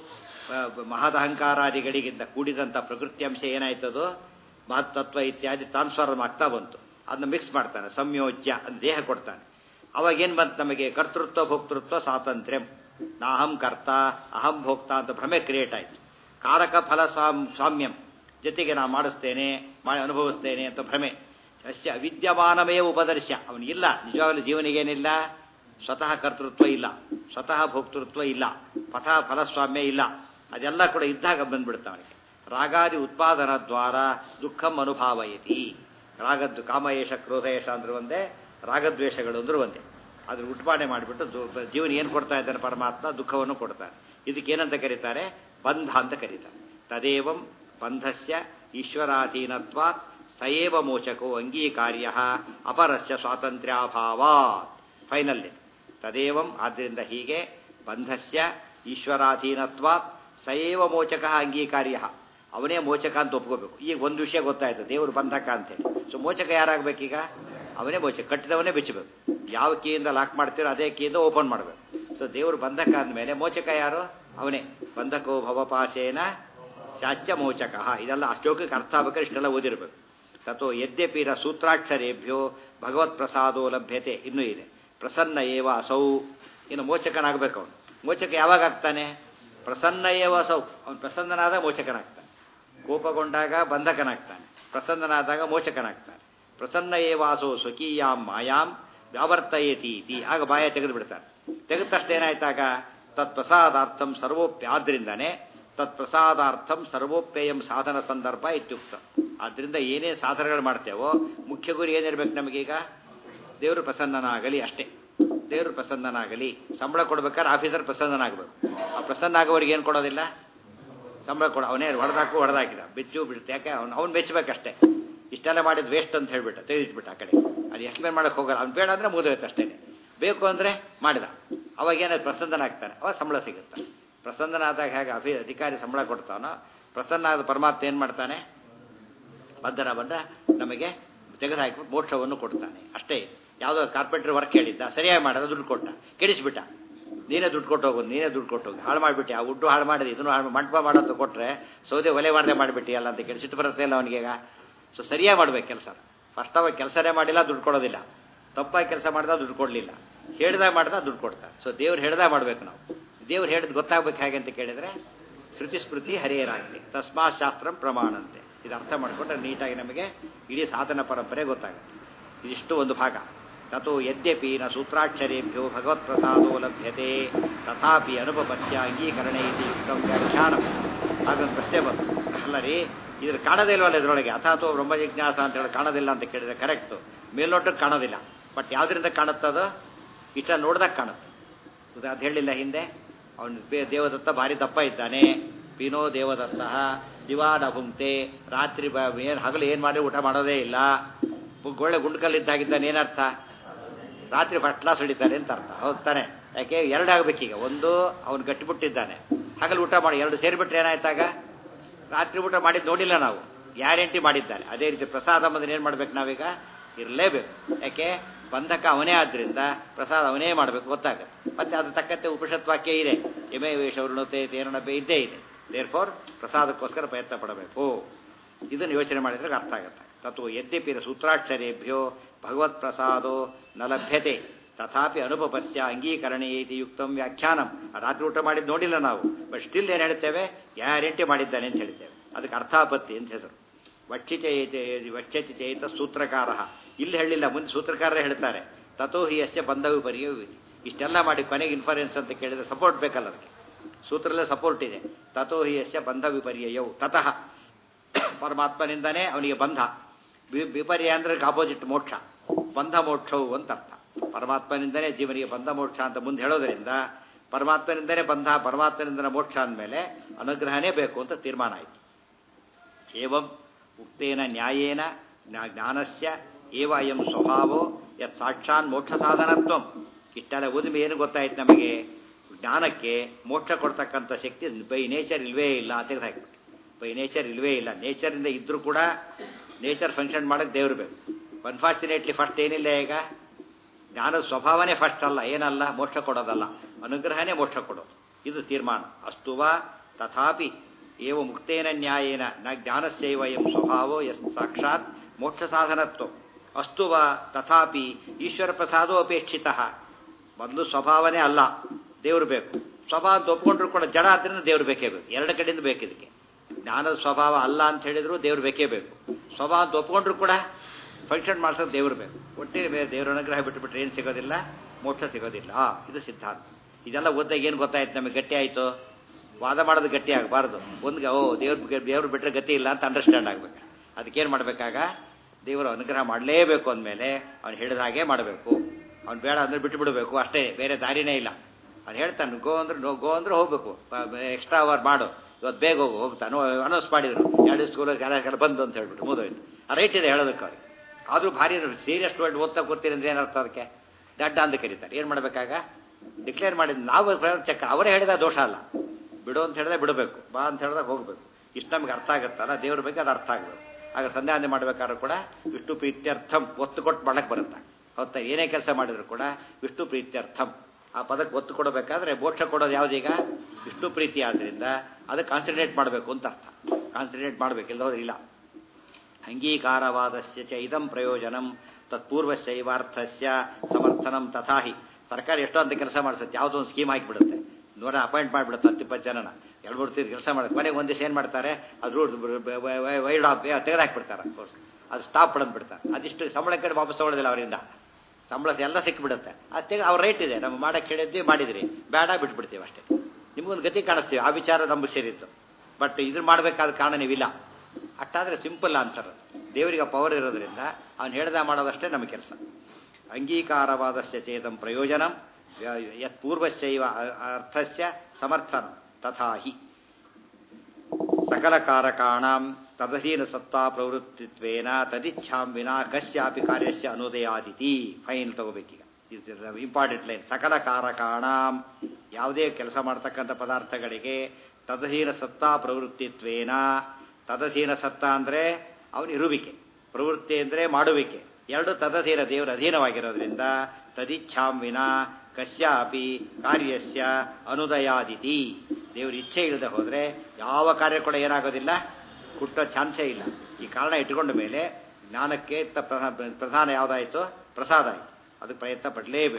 S1: ಮಹದಹಂಕಾರಾದಿಗಳಿಗಿಂತ ಕೂಡಿದಂಥ ಪ್ರಕೃತ್ಯಂಶ ಏನಾಯ್ತದು ಮಹತ್ತತ್ವ ಇತ್ಯಾದಿ ಟ್ರಾನ್ಸ್ಫಾರ್ಮ್ ಆಗ್ತಾ ಬಂತು ಅದನ್ನ ಮಿಕ್ಸ್ ಮಾಡ್ತಾನೆ ಸಂಯೋಜ್ಯ ಅಂತ ದೇಹ ಕೊಡ್ತಾನೆ ಅವಾಗ ಏನು ಬಂತು ನಮಗೆ ಕರ್ತೃತ್ವ ಭೋಕ್ತೃತ್ವ ಸ್ವಾತಂತ್ರ್ಯಂ ನಾಹಂ ಕರ್ತ ಅಹಂ ಭೋಕ್ತ ಅಂತ ಭ್ರಮೆ ಕ್ರಿಯೇಟ್ ಆಯಿತು ಕಾರಕ ಫಲ ಸಾಮ್ ಸಾಮ್ಯಂ ಜೊತೆಗೆ ನಾ ಮಾಡಿಸ್ತೇನೆ ಮಾಡಿ ಅನುಭವಿಸ್ತೇನೆ ಅಂತ ಭ್ರಮೆ ಅಸ್ಯ ಅವಿದ್ಯಮಾನಮೇ ಉಪದರ್ಶ್ಯ ಅವನಿಗಿಲ್ಲ ನಿಜವಾಗಲೂ ಜೀವನಿಗೇನಿಲ್ಲ ಸ್ವತಃ ಕರ್ತೃತ್ವ ಇಲ್ಲ ಸ್ವತಃ ಭೋಕ್ತೃತ್ವ ಇಲ್ಲ ಪಥ ಫಲಸ್ವಾಮ್ಯ ಇಲ್ಲ ಅದೆಲ್ಲ ಕೂಡ ಇದ್ದಾಗ ಬಂದ್ಬಿಡುತ್ತೆ ಅವನಿಗೆ ರಾಗಾದಿ ಉತ್ಪಾದನ ದ್ವಾರ ದುಃಖಂ ಅನುಭಾವಯತಿ ರಾಗದ್ದು ಕಾಮಯೇಷ ಕ್ರೋಧಯೇಷ ಅಂದ್ರೆ ಒಂದೇ ರಾಗದ್ವೇಷಗಳು ಅಂದ್ರೆ ಒಂದೇ ಅದ್ರ ಉಟ್ಪಾಡೆ ಮಾಡಿಬಿಟ್ಟು ಜೀವನ ಏನು ಕೊಡ್ತಾ ಇದ್ದಾನೆ ಪರಮಾತ್ಮ ದುಃಖವನ್ನು ಕೊಡ್ತಾನೆ ಇದಕ್ಕೇನಂತ ಕರೀತಾರೆ ಬಂಧ ಅಂತ ಕರೀತಾರೆ ತದೇವಂ ಬಂಧಸ್ಯ ಈಶ್ವರಾಧೀನತ್ವಾತ್ ಸಯೇವ ಮೋಚಕೋ ಅಂಗೀಕಾರ್ಯ ಅಪರಸ್ಯ ಸ್ವಾತಂತ್ರ್ಯಾಭಾವಾತ್ ಫೈನಲ್ ತದೇವಂ ಆದ್ದರಿಂದ ಹೀಗೆ ಬಂಧಸ್ಯ ಈಶ್ವರಾಧೀನತ್ವಾತ್ ಸಯೇವ ಮೋಚಕ ಅಂಗೀಕಾರ್ಯ ಅವನೇ ಮೋಚಕ ಅಂತ ಒಪ್ಕೋಬೇಕು ಈಗ ಒಂದು ವಿಷಯ ಗೊತ್ತಾಯ್ತು ದೇವರು ಬಂಧಕ ಅಂತೇಳಿ ಸೊ ಮೋಚಕ ಯಾರಾಗಬೇಕೀಗ ಅವನೇ ಮೋಚಕ ಕಟ್ಟಿದವನೇ ಬಿಚ್ಚಬೇಕು ಯಾವ ಕೀಯಿಂದ ಲಾಕ್ ಮಾಡ್ತೀರೋ ಅದೇ ಕೀಯಿಂದ ಓಪನ್ ಮಾಡಬೇಕು ಸೊ ದೇವರು ಬಂಧಕ ಅಂದಮೇಲೆ ಮೋಚಕ ಯಾರು ಅವನೇ ಬಂಧಕೋ ಭವಪಾಶೇನ ಶಾಚ್ಯ ಮೋಚಕ ಇದೆಲ್ಲ ಅಷ್ಟೋಕಕ್ಕೆ ಅರ್ಥ ಆಗ್ಬೇಕಾದ್ರೆ ಇಷ್ಟೆಲ್ಲ ಓದಿರಬೇಕು ತಥೋ ಯದ್ಯಪಿರ ಸೂತ್ರಾಕ್ಷರೇಭ್ಯೋ ಭಗವತ್ ಪ್ರಸಾದೋ ಲಭ್ಯತೆ ಇನ್ನೂ ಇದೆ ಪ್ರಸನ್ನ ಏವ ಅಸೌ ಇನ್ನು ಮೋಚಕನಾಗಬೇಕು ಅವನು ಮೋಚಕ ಯಾವಾಗ ಆಗ್ತಾನೆ ಪ್ರಸನ್ನ ಏವ ಅಸೌ ಅವನು ಪ್ರಸನ್ನನಾದ ಮೋಚಕನಾಗ್ತಾನೆ ಕೋಪಗೊಂಡಾಗ ಬಂಧಕನಾಗ್ತಾನೆ ಪ್ರಸನ್ನನಾದಾಗ ಮೋಚಕನಾಗ್ತಾನೆ ಪ್ರಸನ್ನ ಏವಾಸೋ ಸ್ವಕೀಯಾಂ ಮಾಯಾಂ ವ್ಯಾವರ್ತಯತೀತಿ ಆಗ ಬಾಯ ತೆಗೆದು ಬಿಡ್ತಾನೆ ತೆಗೆದ ತಕ್ಷಣ ಏನಾಯ್ತಾಗ ತತ್ಪ್ರಸಾದಾರ್ಥಂ ಸರ್ವೋಪ್ಯ ಆದ್ರಿಂದಾನೆ ತತ್ಪ್ರಸಾದಾರ್ಥಂ ಸರ್ವೋಪ್ಯಯಂ ಸಾಧನ ಸಂದರ್ಭ ಇತ್ಯುಕ್ತ ಆದ್ರಿಂದ ಏನೇ ಸಾಧನೆಗಳು ಮಾಡ್ತೇವೋ ಮುಖ್ಯ ಗುರಿ ಏನಿರ್ಬೇಕು ನಮಗೀಗ ದೇವರು ಪ್ರಸನ್ನನಾಗಲಿ ಅಷ್ಟೇ ದೇವರು ಪ್ರಸನ್ನನಾಗಲಿ ಸಂಬಳ ಕೊಡ್ಬೇಕಾದ್ರೆ ಆಫೀಸರ್ ಪ್ರಸನ್ನನಾಗಬೇಕು ಆ ಪ್ರಸನ್ನ ಆಗೋರಿಗೆ ಏನು ಕೊಡೋದಿಲ್ಲ ಸಂಬಳ ಕೊಡ ಅವನೇ ಹೊಡೆದಾಕು ಹೊಡೆದಾಕಿದ ಬೆಚ್ಚು ಬಿಡುತ್ತೆ ಯಾಕೆ ಅವ್ನು ಅವ್ನು ಬೆಚ್ಚಬೇಕಷ್ಟೇ ಇಷ್ಟೆಲ್ಲ ಮಾಡಿದ್ ವೇಸ್ಟ್ ಅಂತ ಹೇಳ್ಬಿಟ್ಟ ತೆಗೆದಿಟ್ಬಿಟ್ಟ ಆ ಕಡೆ ಅದು ಎಕ್ಸ್ಪ್ಲೇನ್ ಮಾಡಕ್ಕೆ ಹೋಗಲ್ಲ ಅವ್ನು ಬೇಡ ಅಂದರೆ ಮುಗಿದೋಯ್ತು ಅಷ್ಟೇ ಬೇಕು ಅಂದರೆ ಮಾಡಿದ ಅವಾಗ ಏನಾದ್ರು ಪ್ರಸನ್ನನಾಗ್ತಾನೆ ಅವಾಗ ಸಂಬಳ ಸಿಗುತ್ತೆ ಪ್ರಸನ್ನನಾದಾಗ ಹೇಗೆ ಅಭಿ ಅಧಿಕಾರಿ ಸಂಬಳ ಕೊಡ್ತಾನೋ ಪ್ರಸನ್ನ ಆದ ಪರಮಾತ್ಮ ಏನು ಮಾಡ್ತಾನೆ ಬಂಧನ ಬಂದ ನಮಗೆ ತೆಗೆದುಹಾಕಿಬಿಟ್ಟು ಮೋಕ್ಷವನ್ನು ಕೊಡ್ತಾನೆ ಅಷ್ಟೇ ಯಾವುದೋ ಕಾರ್ಪೆಂಟ್ರ್ ವರ್ಕ್ ಹೇಳಿದ್ದ ಸರಿಯಾಗಿ ಮಾಡೋದು ದುಡ್ಡು ಕೊಟ್ಟ ಕೆಡಿಸ್ಬಿಟ್ಟ ನೀನೇ ದುಡ್ಡು ಕೊಟ್ಟು ಹೋಗೋದು ನೀನೇ ದುಡ್ಡು ಕೊಟ್ಟು ಹೋಗಿ ಹಾಳು ಮಾಡಿಬಿಟ್ಟು ಆ ಉಡ್ಡು ಹಾಳು ಮಾಡಿದೆ ಇದನ್ನು ಹಾಳು ಮಂಟಪ ಮಾಡೋದು ಕೊಟ್ಟರೆ ಸೌದೆ ಒಲೆ ಮಾಡದೆ ಮಾಡಿಬಿಟ್ಟು ಅಲ್ಲ ಅಂತ ಕೆಡಿಸಿಟ್ಟು ಬರುತ್ತೆ ಇಲ್ಲ ಅವನಿಗೀಗ ಸೊ ಸರಿಯಾಗಿ ಮಾಡ್ಬೇಕು ಕೆಲಸ ಫಸ್ಟ್ ಅವಾಗ ಕೆಲಸನೇ ಮಾಡಿಲ್ಲ ದುಡ್ಡು ಕೊಡೋದಿಲ್ಲ ತಪ್ಪಾಗಿ ಕೆಲಸ ಮಾಡಿದ ದುಡ್ಡು ಕೊಡಲಿಲ್ಲ ಹೇಳ್ದಾಗ ಮಾಡಿದ ದುಡ್ಡು ಕೊಡ್ತಾರೆ ಸೊ ದೇವ್ರು ಹೇಳ್ದಾಗ ಮಾಡಬೇಕು ನಾವು ದೇವ್ರು ಹೇಳಿದ್ ಗೊತ್ತಾಗ್ಬೇಕು ಹೇಗೆ ಅಂತ ಕೇಳಿದರೆ ಶ್ರುತಿ ಸ್ಮೃತಿ ಹರಿಯರಾಗಲಿ ತಸ್ಮಾತ್ ಶಾಸ್ತ್ರ ಪ್ರಮಾಣಂತೆ ಇದು ಅರ್ಥ ಮಾಡಿಕೊಂಡ್ರೆ ನೀಟಾಗಿ ನಮಗೆ ಇಡೀ ಸಾಧನ ಪರಂಪರೆ ಗೊತ್ತಾಗುತ್ತೆ ಇದಿಷ್ಟು ಒಂದು ಭಾಗ ತಥೋ ಯದ್ಯಪಿ ನ ಸೂತ್ರಾಕ್ಷರೇಭ್ಯೋ ಭಗವತ್ಪ್ರಸಾದೋ ಲಭ್ಯತೆ ತಥಾಪಿ ಅನುಪಪತ್ಯ ಅಂಗೀಕರಣೆ ಇದು ಯುಕ್ತಂ ವ್ಯಾಖ್ಯಾನ ಹಾಗೊಂದು ಪ್ರಶ್ನೆ ಬಂತು ಅಲ್ಲ ರೀ ಇದ್ರ ಕಾಣದೇ ಇಲ್ವಲ್ಲ ಇದರೊಳಗೆ ಅಥಾತೋ ಬ್ರಹ್ಮ ಜಿಜ್ಞಾಸ ಅಂತ ಹೇಳಿ ಕಾಣೋದಿಲ್ಲ ಅಂತ ಕೇಳಿದ್ರೆ ಕರೆಕ್ಟು ಮೇಲ್ನೋಟಕ್ಕೆ ಕಾಣೋದಿಲ್ಲ ಬಟ್ ಯಾವ್ದ್ರಿಂದ ಕಾಣುತ್ತದು ಇಷ್ಟ ನೋಡ್ದಾಗ ಕಾಣುತ್ತೆ ಅದು ಹೇಳಿಲ್ಲ ಹಿಂದೆ ಅವನು ದೇವದತ್ತ ಭಾರಿ ದಪ್ಪ ಇದ್ದಾನೆ ಪೀನೋ ದೇವದತ್ತ ದಿವಾನ ಭುಂಕ್ತೆ ರಾತ್ರಿ ಏನು ಹಗಲು ಏನು ಮಾಡಿ ಊಟ ಮಾಡೋದೇ ಇಲ್ಲ ಒಳ್ಳೆ ಗುಂಡ್ಕಲ್ಲಿದ್ದಾಗಿದ್ದಾನೆ ಏನರ್ಥ ರಾತ್ರಿ ಫಸ್ಟ್ ಕ್ಲಾಸ್ ಹಿಡಿತಾನೆ ಅಂತ ಅರ್ಥ ಹೌದು ತಾನೆ ಯಾಕೆ ಎರಡು ಆಗಬೇಕೀಗ ಒಂದು ಅವನು ಗಟ್ಟಿಬಿಟ್ಟಿದ್ದಾನೆ ಹಗಲು ಊಟ ಮಾಡಿ ಎರಡು ಸೇರಿಬಿಟ್ರೆ ಏನಾಯ್ತಾಗ ರಾತ್ರಿ ಊಟ ಮಾಡಿದ್ದು ನೋಡಿಲ್ಲ ನಾವು ಗ್ಯಾರಂಟಿ ಮಾಡಿದ್ದಾನೆ ಅದೇ ರೀತಿ ಪ್ರಸಾದ ಬಂದ್ರೆ ಏನು ಮಾಡ್ಬೇಕು ನಾವೀಗ ಇರಲೇಬೇಕು ಯಾಕೆ ಬಂಧಕ ಅವನೇ ಆದ್ರಿಂದ ಪ್ರಸಾದ ಅವನೇ ಮಾಡಬೇಕು ಗೊತ್ತಾಗುತ್ತೆ ಮತ್ತೆ ಅದು ತಕ್ಕಂತೆ ಉಪನಿಷತ್ ವಾಕ್ಯ ಇದೆ ಎಮೆ ವೇಷ ವೃಣತೆ ತೇರಣಬೆ ಇದ್ದೇ ಇದೆ ದೇರ್ ಫಾರ್ ಪ್ರಸಾದಕ್ಕೋಸ್ಕರ ಪ್ರಯತ್ನ ಪಡಬೇಕು ಇದನ್ನು ಯೋಚನೆ ಮಾಡಿದ್ರೆ ಅರ್ಥ ಆಗುತ್ತೆ ತತ್ವ ಯದ್ಯಪಿ ಸೂತ್ರಾಕ್ಷರೇಭ್ಯೋ ಭಗವತ್ ಪ್ರಸಾದೋ ನ ಲಭ್ಯತೆ ತಥಾಪಿ ಅನುಪಪಸ್ಯ ಅಂಗೀಕರಣೆ ಇತಿ ಯುಕ್ತಂ ವ್ಯಾಖ್ಯಾನಂ ರಾತ್ರಿ ಊಟ ಮಾಡಿದ್ದು ನೋಡಿಲ್ಲ ನಾವು ಬಟ್ ಸ್ಟಿಲ್ ಏನು ಹೇಳ್ತೇವೆ ಗ್ಯಾರಂಟಿ ಮಾಡಿದ್ದಾನೆ ಅಂತ ಹೇಳ್ತೇವೆ ಅದಕ್ಕೆ ಅರ್ಥಾಪತ್ತಿ ಅಂತ ಹೆಸರು ವಕ್ಷಿಚೇತೆ ವಕ್ಷತಿ ಚೇತ ಸೂತ್ರಕಾರ ಇಲ್ಲಿ ಹೇಳಿಲ್ಲ ಮುಂದೆ ಸೂತ್ರಕಾರರೇ ಹೇಳ್ತಾರೆ ತಥೋ ಹಿ ಅಷ್ಟೇ ಬಂಧವು ಪರಿಯೋ ಇಷ್ಟೆಲ್ಲ ಮಾಡಿ ಕೊನೆಗೆ ಇನ್ಫರೆನ್ಸ್ ಅಂತ ಕೇಳಿದ್ರೆ ಸಪೋರ್ಟ್ ಬೇಕಲ್ಲ ಅದಕ್ಕೆ ಸೂತ್ರಲ್ಲೇ ಸಪೋರ್ಟ್ ಇದೆ ತಥೋ ಹಿ ಅಷ್ಟೇ ಬಂಧ ವಿಪರ್ಯಯವು ತತಃ ಪರಮಾತ್ಮನಿಂದನೇ ಅವನಿಗೆ ಬಂಧ ವಿಪರ್ಯ ಅಂದ್ರೆ ಆಪೋಸಿಟ್ ಮೋಕ್ಷ ಬಂಧ ಮೋಕ್ಷವು ಅಂತ ಅರ್ಥ ಪರಮಾತ್ಮನಿಂದನೇ ಜೀವನಿಗೆ ಬಂಧ ಮೋಕ್ಷ ಅಂತ ಮುಂದೆ ಹೇಳೋದ್ರಿಂದ ಪರಮಾತ್ಮನಿಂದನೇ ಬಂಧ ಪರಮಾತ್ಮನಿಂದನೇ ಮೋಕ್ಷ ಅಂದಮೇಲೆ ಅನುಗ್ರಹನೇ ಬೇಕು ಅಂತ ತೀರ್ಮಾನ ಆಯಿತು ಏವಂ ಉಕ್ತೇನ ನ್ಯಾಯೇನ ಜ್ಞಾನಸ್ಯ ಏವ ಅಯಂ ಸ್ವಭಾವೋ ಯತ್ ಸಾಕ್ಷಾನ್ ಮೋಕ್ಷ ಸಾಧನತ್ವಂ ಇಷ್ಟೆಲ್ಲ ಓದಿಮೆ ಏನು ಗೊತ್ತಾಯ್ತು ನಮಗೆ ಜ್ಞಾನಕ್ಕೆ ಮೋಕ್ಷ ಕೊಡ್ತಕ್ಕಂಥ ಶಕ್ತಿ ಬೈ ನೇಚರ್ ಇಲ್ವೇ ಇಲ್ಲ ತೆಗೆದು ಹಾಕಿಬಿಟ್ಟು ಬೈ ನೇಚರ್ ಇಲ್ವೇ ಇಲ್ಲ ನೇಚರಿಂದ ಇದ್ರೂ ಕೂಡ ನೇಚರ್ ಫಂಕ್ಷನ್ ಮಾಡೋಕ್ಕೆ ದೇವ್ರು ಬೇಕು ಅನ್ಫಾರ್ಚುನೇಟ್ಲಿ ಫಸ್ಟ್ ಏನಿಲ್ಲ ಈಗ ಜ್ಞಾನದ ಸ್ವಭಾವನೇ ಫಸ್ಟ್ ಅಲ್ಲ ಏನಲ್ಲ ಮೋಕ್ಷ ಕೊಡೋದಲ್ಲ ಅನುಗ್ರಹನೇ ಮೋಕ್ಷ ಕೊಡೋದು ಇದು ತೀರ್ಮಾನ ಅಸ್ತುವ ತಥಾಪಿ ಏವ ಮುಕ್ತೇನ ನ್ಯಾಯೇನ ನ ಜ್ಞಾನಸ್ಯೈವ ಎಂ ಸ್ವಭಾವೋ ಎಸ್ ಸಾಕ್ಷಾತ್ ಮೋಕ್ಷ ಸಾಧನತ್ವ ಅಸ್ತುವ ತಥಾಪಿ ಈಶ್ವರ ಪ್ರಸಾದೋ ಅಪೇಕ್ಷಿತ ಮೊದಲು ಸ್ವಭಾವನೇ ಅಲ್ಲ ದೇವರು ಬೇಕು ಸ್ವಭಾವ ಅಂತ ಒಪ್ಕೊಂಡ್ರು ಕೂಡ ಜಡ ಆದ್ರಿಂದ ದೇವ್ರು ಬೇಕೇ ಬೇಕು ಎರಡು ಕಡೆಯಿಂದ ಬೇಕು ಇದಕ್ಕೆ ಜ್ಞಾನದ ಸ್ವಭಾವ ಅಲ್ಲ ಅಂತ ಹೇಳಿದ್ರು ದೇವ್ರು ಬೇಕೇ ಬೇಕು ಸ್ವಭಾವ ಅಂತ ಒಪ್ಕೊಂಡ್ರು ಕೂಡ ಫಂಕ್ಷನ್ ಮಾಡ್ಸೋದು ದೇವ್ರು ಬೇಕು ಒಟ್ಟಿಗೆ ಬೇರೆ ದೇವ್ರ ಅನುಗ್ರಹ ಬಿಟ್ಟುಬಿಟ್ರೆ ಏನು ಸಿಗೋದಿಲ್ಲ ಮೋಕ್ಷ ಸಿಗೋದಿಲ್ಲ ಇದು ಸಿದ್ಧಾಂತ ಇದೆಲ್ಲ ಓದ್ದಾಗ ಏನು ಗೊತ್ತಾಯ್ತು ನಮಗೆ ಗಟ್ಟಿ ಆಯಿತು ವಾದ ಮಾಡೋದು ಗಟ್ಟಿ ಆಗಬಾರ್ದು ಒಂದು ಓ ದೇವ್ರ ದೇವ್ರು ಬಿಟ್ಟರೆ ಗತಿ ಇಲ್ಲ ಅಂತ ಅಂಡರ್ಸ್ಟ್ಯಾಂಡ್ ಆಗ್ಬೇಕು ಅದಕ್ಕೇನು ಮಾಡಬೇಕಾಗ ದೇವರು ಅನುಗ್ರಹ ಮಾಡಲೇಬೇಕು ಅಂದಮೇಲೆ ಅವ್ನು ಹೇಳಿದ ಹಾಗೆ ಮಾಡಬೇಕು ಅವ್ನು ಬೇಡ ಅಂದ್ರೆ ಬಿಟ್ಟು ಬಿಡಬೇಕು ಅಷ್ಟೇ ಬೇರೆ ದಾರಿನೇ ಇಲ್ಲ ಅವ್ನು ಹೇಳ್ತಾನೆ ಗೋ ಅಂದ್ರೆ ನೋ ಗೋ ಅಂದ್ರೆ ಹೋಗ್ಬೇಕು ಎಕ್ಸ್ಟ್ರಾ ಅವರ್ ಮಾಡು ಇವತ್ತು ಬೇಗ ಹೋಗು ಹೋಗ್ತಾನೆ ಅನೌನ್ಸ್ ಮಾಡಿದ್ರು ಎರಡು ಸ್ಕೂಲ್ ಯಾರ್ಯಾರ ಬಂದು ಅಂತ ಹೇಳ್ಬಿಟ್ಟು ಮುಗಿದೋಯ್ತು ರೈಟ್ ಇದೆ ಹೇಳೋದಕ್ಕೆ ಅವ್ರಿಗೆ ಆದರೂ ಭಾರಿ ಸೀರಿಯಸ್ ವರ್ಡ್ ಓದ್ತಾ ಕೂರ್ತೀರಿ ಅಂದ್ರೆ ಏನರ್ಥ ಅದಕ್ಕೆ ದಡ್ಡ ಅಂತ ಕರೀತಾರೆ ಏನು ಮಾಡಬೇಕಾಗ ಡಿಕ್ಲೇರ್ ಮಾಡಿದ್ ನಾವು ಚೆಕ್ ಅವರೇ ಹೇಳಿದ ದೋಷ ಅಲ್ಲ ಬಿಡು ಅಂತ ಹೇಳಿದ್ರೆ ಬಿಡಬೇಕು ಬಾ ಅಂತ ಹೇಳಿದಾಗ ಹೋಗಬೇಕು ಇಷ್ಟು ನಮ್ಗೆ ಅರ್ಥ ಆಗುತ್ತಲ್ಲ ದೇವ್ರ ಬಗ್ಗೆ ಅದು ಅರ್ಥ ಆಗಬೇಕು ಆಗ ಸಂಧ್ಯಾನೆ ಮಾಡಬೇಕಾದ್ರೂ ಕೂಡ ವಿಷ್ಣು ಪ್ರೀತ್ಯರ್ಥಂ ಒತ್ತು ಕೊಟ್ಟು ಮಾಡಕ್ಕೆ ಬರುತ್ತೆ ಹೌದಾ ಏನೇ ಕೆಲಸ ಮಾಡಿದ್ರು ಕೂಡ ವಿಷ್ಣು ಪ್ರೀತ್ಯರ್ಥಂ ಆ ಪದಕ್ಕೆ ಒತ್ತು ಕೊಡಬೇಕಾದ್ರೆ ಮೋಕ್ಷ ಕೊಡೋದು ಯಾವುದೀಗ ವಿಷ್ಣು ಪ್ರೀತಿ ಆದ್ರಿಂದ ಅದಕ್ಕೆ ಕಾನ್ಸಂಟ್ರೇಟ್ ಮಾಡಬೇಕು ಅಂತ ಅರ್ಥ ಕಾನ್ಸಂಟ್ರೇಟ್ ಮಾಡಬೇಕು ಇಲ್ಲದವ್ರು ಇಲ್ಲ ಅಂಗೀಕಾರವಾದಸ್ಯ ಚ ಇದಂ ಪ್ರಯೋಜನಂ ತತ್ಪೂರ್ವಶೈವಾರ್ಥಸ್ಯ ಸಮರ್ಥನಂ ತಥಾಹಿ ಸರ್ಕಾರ ಎಷ್ಟೋ ಅಂತ ಕೆಲಸ ಮಾಡಿಸುತ್ತೆ ಯಾವುದೋ ಒಂದು ಸ್ಕೀಮ್ ಹಾಕಿಬಿಡುತ್ತೆ ನೋಡ ಅಪಾಯಿಂಟ್ ಮಾಡಿಬಿಡುತ್ತೆ ಹತ್ತು ಇಪ್ಪತ್ತು ಜನನ ಎರಡು ಮೂರು ತೀರು ಕೆಲಸ ಮಾಡೋದು ಕೊನೆಗೆ ಒಂದು ದಿವಸ ಏನು ಮಾಡ್ತಾರೆ ಅದು ವೈಡ್ ಆಫ್ ತೆಗೆದು ಹಾಕ್ಬಿಡ್ತಾರೆ ಕೋರ್ಸ್ ಅದು ಸ್ಟಾಪ್ ಬಿಡ್ತಾರೆ ಅದಿಷ್ಟು ಸಂಬಳ ಕಡೆ ವಾಪಸ್ ತಗೊಳ್ಳೋದಿಲ್ಲ ಅವರಿಂದ ಸಂಬಳ ಎಲ್ಲ ಸಿಕ್ಕಿಬಿಡುತ್ತೆ ಅದು ತೆಗೆ ಅವ್ರ ರೈಟ್ ಇದೆ ನಮ್ಮ ಮಾಡಕ್ಕೆ ಹೇಳಿದ್ವಿ ಮಾಡಿದ್ರಿ ಬೇಡ ಬಿಟ್ಬಿಡ್ತೀವಿ ಅಷ್ಟೇ ನಿಮ್ಗೊಂದು ಗತಿ ಕಾಣಿಸ್ತೀವಿ ಆ ವಿಚಾರ ನಮ್ಗೆ ಸೇರಿತ್ತು ಬಟ್ ಇದ್ರ ಮಾಡಬೇಕಾದ ಕಾರಣ ನೀವಿಲ್ಲ ಅಷ್ಟಾದರೆ ಸಿಂಪಲ್ ಆನ್ಸರ್ ದೇವರಿಗೆ ಪವರ್ ಇರೋದ್ರಿಂದ ಅವ್ನು ಹೇಳ್ದ ಮಾಡೋದಷ್ಟೇ ನಮ್ಮ ಕೆಲಸ ಅಂಗೀಕಾರವಾದಸ್ಯ ಚೇತಂ ಪ್ರಯೋಜನಂ ಯತ್ ಪೂರ್ವಶ್ಚೈವ ಅರ್ಥಸ್ಯ ಸಮರ್ಥನ ತಥಾ ಹಿ ಸಕಲಕಾರಕಾಣಾಂ ತದಧೀನ ಸತ್ತಾ ಪ್ರವೃತ್ತಿತ್ವೇನ ತದಿಚ್ಛಾಂ ವಿನಾ ಕಸ್ಯಾಪಿ ಕಾರ್ಯಸ್ಯ ಅನುದಯಾದಿತಿ ಫೈನ್ ತಗೋಬೇಕೀಗ ಇಂಪಾರ್ಟೆಂಟ್ ಲೈನ್ ಸಕಲ ಕಾರಕಾಣಾಂ ಯಾವುದೇ ಕೆಲಸ ಮಾಡ್ತಕ್ಕಂಥ ಪದಾರ್ಥಗಳಿಗೆ ತದಧೀನ ಸತ್ತಾ ಪ್ರವೃತ್ತಿತ್ವೇನ ತದಧೀನ ಸತ್ತ ಅಂದರೆ ಅವನ ಇರುವಿಕೆ ಪ್ರವೃತ್ತಿ ಅಂದರೆ ಮಾಡುವಿಕೆ ಎರಡು ತದಧೀನ ದೇವರ ಅಧೀನವಾಗಿರೋದ್ರಿಂದ ತದಿಚ್ಛಾಂ ವಿನಾ ಕಸ್ಯಾಪಿ ಕಾರ್ಯಸ್ಯ ಅನುದಯಾದಿತಿ ದೇವ್ರ ಇಚ್ಛೆ ಇಲ್ಲದೆ ಹೋದರೆ ಯಾವ ಕಾರ್ಯ ಕೂಡ ಏನಾಗೋದಿಲ್ಲ ಹುಟ್ಟೋ ಚಾನ್ಸೇ ಇಲ್ಲ ಈ ಕಾರಣ ಇಟ್ಟುಕೊಂಡ ಮೇಲೆ ಜ್ಞಾನಕ್ಕೆ ಪ್ರಧಾನ ಯಾವುದಾಯಿತು ಪ್ರಸಾದ ಆಯಿತು ಅದಕ್ಕೆ ಪ್ರಯತ್ನ ಪಡಲೇಬೇಕು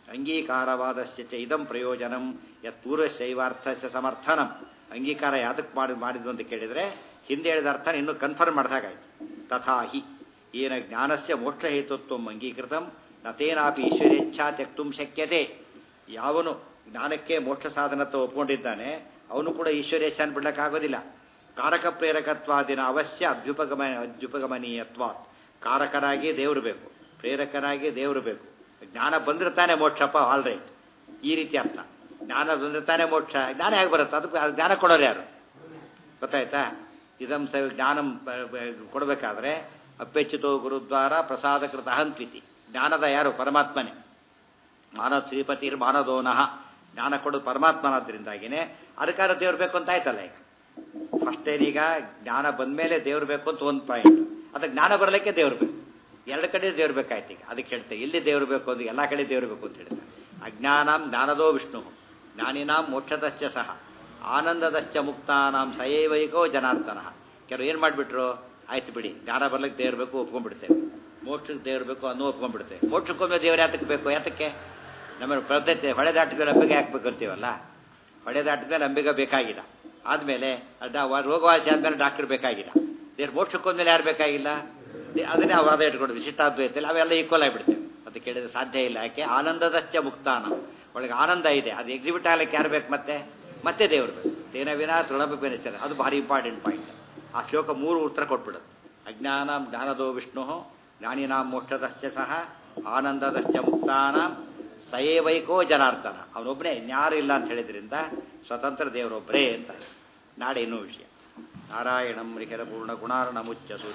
S1: ಅಂಗೀಕಾರವಾದಸ್ಯ ಚ ಇದಂ ಪ್ರಯೋಜನಂ ಯತ್ ಪೂರ್ವಶೈವಾರ್ಥಸ್ಯ ಸಮರ್ಥನಂ ಅಂಗೀಕಾರ ಯಾತಕ್ಕೆ ಮಾಡಿ ಮಾಡಿದ್ವು ಅಂತ ಕೇಳಿದರೆ ಹಿಂದೆ ಹೇಳಿದ ಅರ್ಥ ಇನ್ನೂ ಕನ್ಫರ್ಮ್ ಮಾಡಿದಾಗಾಯ್ತು ತಥಾ ಹಿ ಏನ ಜ್ಞಾನಸ್ಯ ಮೋಕ್ಷ ಹೇತುತ್ವ ಅಂಗೀಕೃತಂ ನತೇನಾಪಿ ಈಶ್ವರೇಚ್ಛಾ ತ್ಯಕ್ತುಂ ಶಕ್ಯತೆ ಯಾವನು ಜ್ಞಾನಕ್ಕೆ ಮೋಕ್ಷ ಸಾಧನತ್ವ ಒಪ್ಕೊಂಡಿದ್ದಾನೆ ಅವನು ಕೂಡ ಈಶ್ವರೇಚ್ಛಾನ್ ಬಿಡಕ್ಕಾಗೋದಿಲ್ಲ ಕಾರಕ ಪ್ರೇರಕತ್ವಾದಿನ ಅವಶ್ಯ ಅಭ್ಯುಪಗಮ ಅಭ್ಯುಪಗಮನೀಯತ್ವ ಕಾರಕರಾಗಿ ದೇವರು ಬೇಕು ಪ್ರೇರಕರಾಗಿ ದೇವರು ಬೇಕು ಜ್ಞಾನ ಬಂದ್ರೆ ತಾನೇ ಮೋಕ್ಷಪ್ಪ ಆಲ್ ರೈಟ್ ಈ ರೀತಿ ಅರ್ಥ ಜ್ಞಾನ ಬಂದ್ರೆ ತಾನೇ ಮೋಕ್ಷ ಜ್ಞಾನ ಹೇಗೆ ಬರುತ್ತೆ ಅದಕ್ಕೆ ಅದು ಜ್ಞಾನ ಕೊಡೋರು ಯಾರು ಗೊತ್ತಾಯ್ತಾ ಇದಂ ಸ ಜ್ಞಾನಂ ಬ- ಬ- ಕೊಡಬೇಕಾದ್ರೆ ಅಪ್ಪೆಚ್ಚಿತೋ ಗುರುದ್ವಾರ ಪ್ರಸಾದಕೃತ ಅಹಂತ್ವಿತಿ ಜ್ಞಾನದ ಯಾರು ಪರಮಾತ್ಮನೇ ಮಾನವ ಶ್ರೀಪತಿರ್ ಮಾನದೋನಃ ಜ್ಞಾನ ಕೊಡೋದು ಪರಮಾತ್ಮನಾದ್ರಿಂದಾಗಿನೇ ಅದಕ್ಕಾದ್ರೆ ದೇವ್ರು ಬೇಕು ಅಂತ ಆಯ್ತಲ್ಲ ಈಗ ಫಸ್ಟ್ ಏನೀಗ ಜ್ಞಾನ ಬಂದ್ಮೇಲೆ ದೇವ್ರು ಬೇಕು ಅಂತ ಒಂದು ಪಾಯಿಂಟ್ ಅದಕ್ಕೆ ಜ್ಞಾನ ಬರಲಿಕ್ಕೆ ದೇವ್ರು ಬೇಕು ಎರಡು ಕಡೆ ದೇವ್ರು ಬೇಕಾಯ್ತು ಈಗ ಅದಕ್ಕೆ ಹೇಳ್ತೇವೆ ಎಲ್ಲಿ ದೇವ್ರು ಬೇಕು ಅಂತ ಎಲ್ಲ ಕಡೆ ದೇವ್ರು ಬೇಕು ಅಂತ ಹೇಳ್ತಾರೆ ಅಜ್ಞಾನಂ ಜ್ಞಾನದೋ ವಿಷ್ಣು ಜ್ಞಾನಿನಾಂ ಮೋಕ್ಷದಶ್ಚ ಸಹ ಆನಂದದಶ್ಚ ಮುಕ್ತಾನಾಂ ಸಯೈವೈಕೋ ಜನಾರ್ದನ ಕೆಲವು ಏನು ಮಾಡಿಬಿಟ್ರು ಆಯ್ತು ಬಿಡಿ ಜ್ಞಾನ ಬರ್ಲಿಕ್ಕೆ ದೇವ್ರು ಬೇಕು ಒಪ್ಕೊಂಡ್ಬಿಡ್ತೇವೆ ಮೋಕ್ಷಕ್ಕೆ ದೇವ್ರು ಬೇಕು ಅನ್ನೋ ಒಪ್ಕೊಂಡ್ಬಿಡ್ತೇವೆ ಮೋಕ್ಷಕ್ಕೊಮ್ಮೆ ದೇವ್ರು ಯಾತಕ್ಕೆ ಬೇಕು ಯಾತಕ್ಕೆ ನಮ್ಮ ಪದ್ಧತಿ ಹೊಳೆ ದಾಟಿದ ನಂಬಿಕೆ ಹಾಕ್ಬೇಕು ಅಂತೀವಲ್ಲ ಹೊಳೆ ದಾಟಿದ ನಂಬಿಕೆ ಬೇಕಾಗಿಲ್ಲ ಆದಮೇಲೆ ಅದ ರೋಗವಾಸಿ ಆದಮೇಲೆ ಡಾಕ್ಟರ್ ಬೇಕಾಗಿಲ್ಲ ದೇವ್ರು ಮೋಕ್ಷಕ್ಕೊಂದ್ಮೇಲೆ ಯಾರು ಬೇಕಾಗಿಲ್ಲ ದೇ- ಅದನ್ನೇ ವಾದ ಇಟ್ಕೊಂಡು ವಿಶಿಷ್ಟಾದ್ವೈತಲ್ಲಿ ಅವೆಲ್ಲ ಈಕ್ವಲ್ ಆಗಿಬಿಡ್ತೇವೆ ಅದು ಕೇಳಿದ್ರೆ ಸಾಧ್ಯ ಇಲ್ಲ ಯಾಕೆ ಆನಂದದಶ್ಚ ಮುಕ್ತಾನ ಒಳಗೆ ಆನಂದ ಇದೆ ಅದು ಎಕ್ಸಿಬಿಟ್ ಆಗ್ಲಿಕ್ಕೆ ಯಾರು ಬೇಕು ಮತ್ತೆ ಮತ್ತೆ ದೇವ್ರು ಬೇಕು ತೇನ ವಿನ ತೃಣಬಿನ ಅದು ಭಾರಿ ಇಂಪಾರ್ಟೆಂಟ್ ಪಾಯಿಂಟ್ ಆ ಶ್ಲೋಕ ಮೂರು ಉತ್ತರ ಕೊಟ್ಬಿಡೋದು ಅಜ್ಞಾನ ಜ್ಞಾನದೋ ವಿಷ್ಣು ಜ್ಞಾನಿನಾಂ ಮೋಕ್ಷದಶ್ಚ ಸಹ ಆನಂದದಶ್ಚ ಮುಕ್ತಾನಾಂ ಸಯೇವೈಕೋ ಜನಾರ್ದನ ಅವನೊಬ್ಬನೇ ಇನ್ಯಾರು ಇಲ್ಲ ಅಂತ ಹೇಳಿದ್ರಿಂದ ಸ್ವತಂತ್ರ ದೇವರೊಬ್ಬರೇ ಅಂತ ನಾಳೆ ಇನ್ನೂ ವಿಷಯ ನಾರಾಯಣಂ ನಿಖಿಲ ಪೂರ್ಣ ಗುಣಾರ್ಣ ಮುಚ್ಚ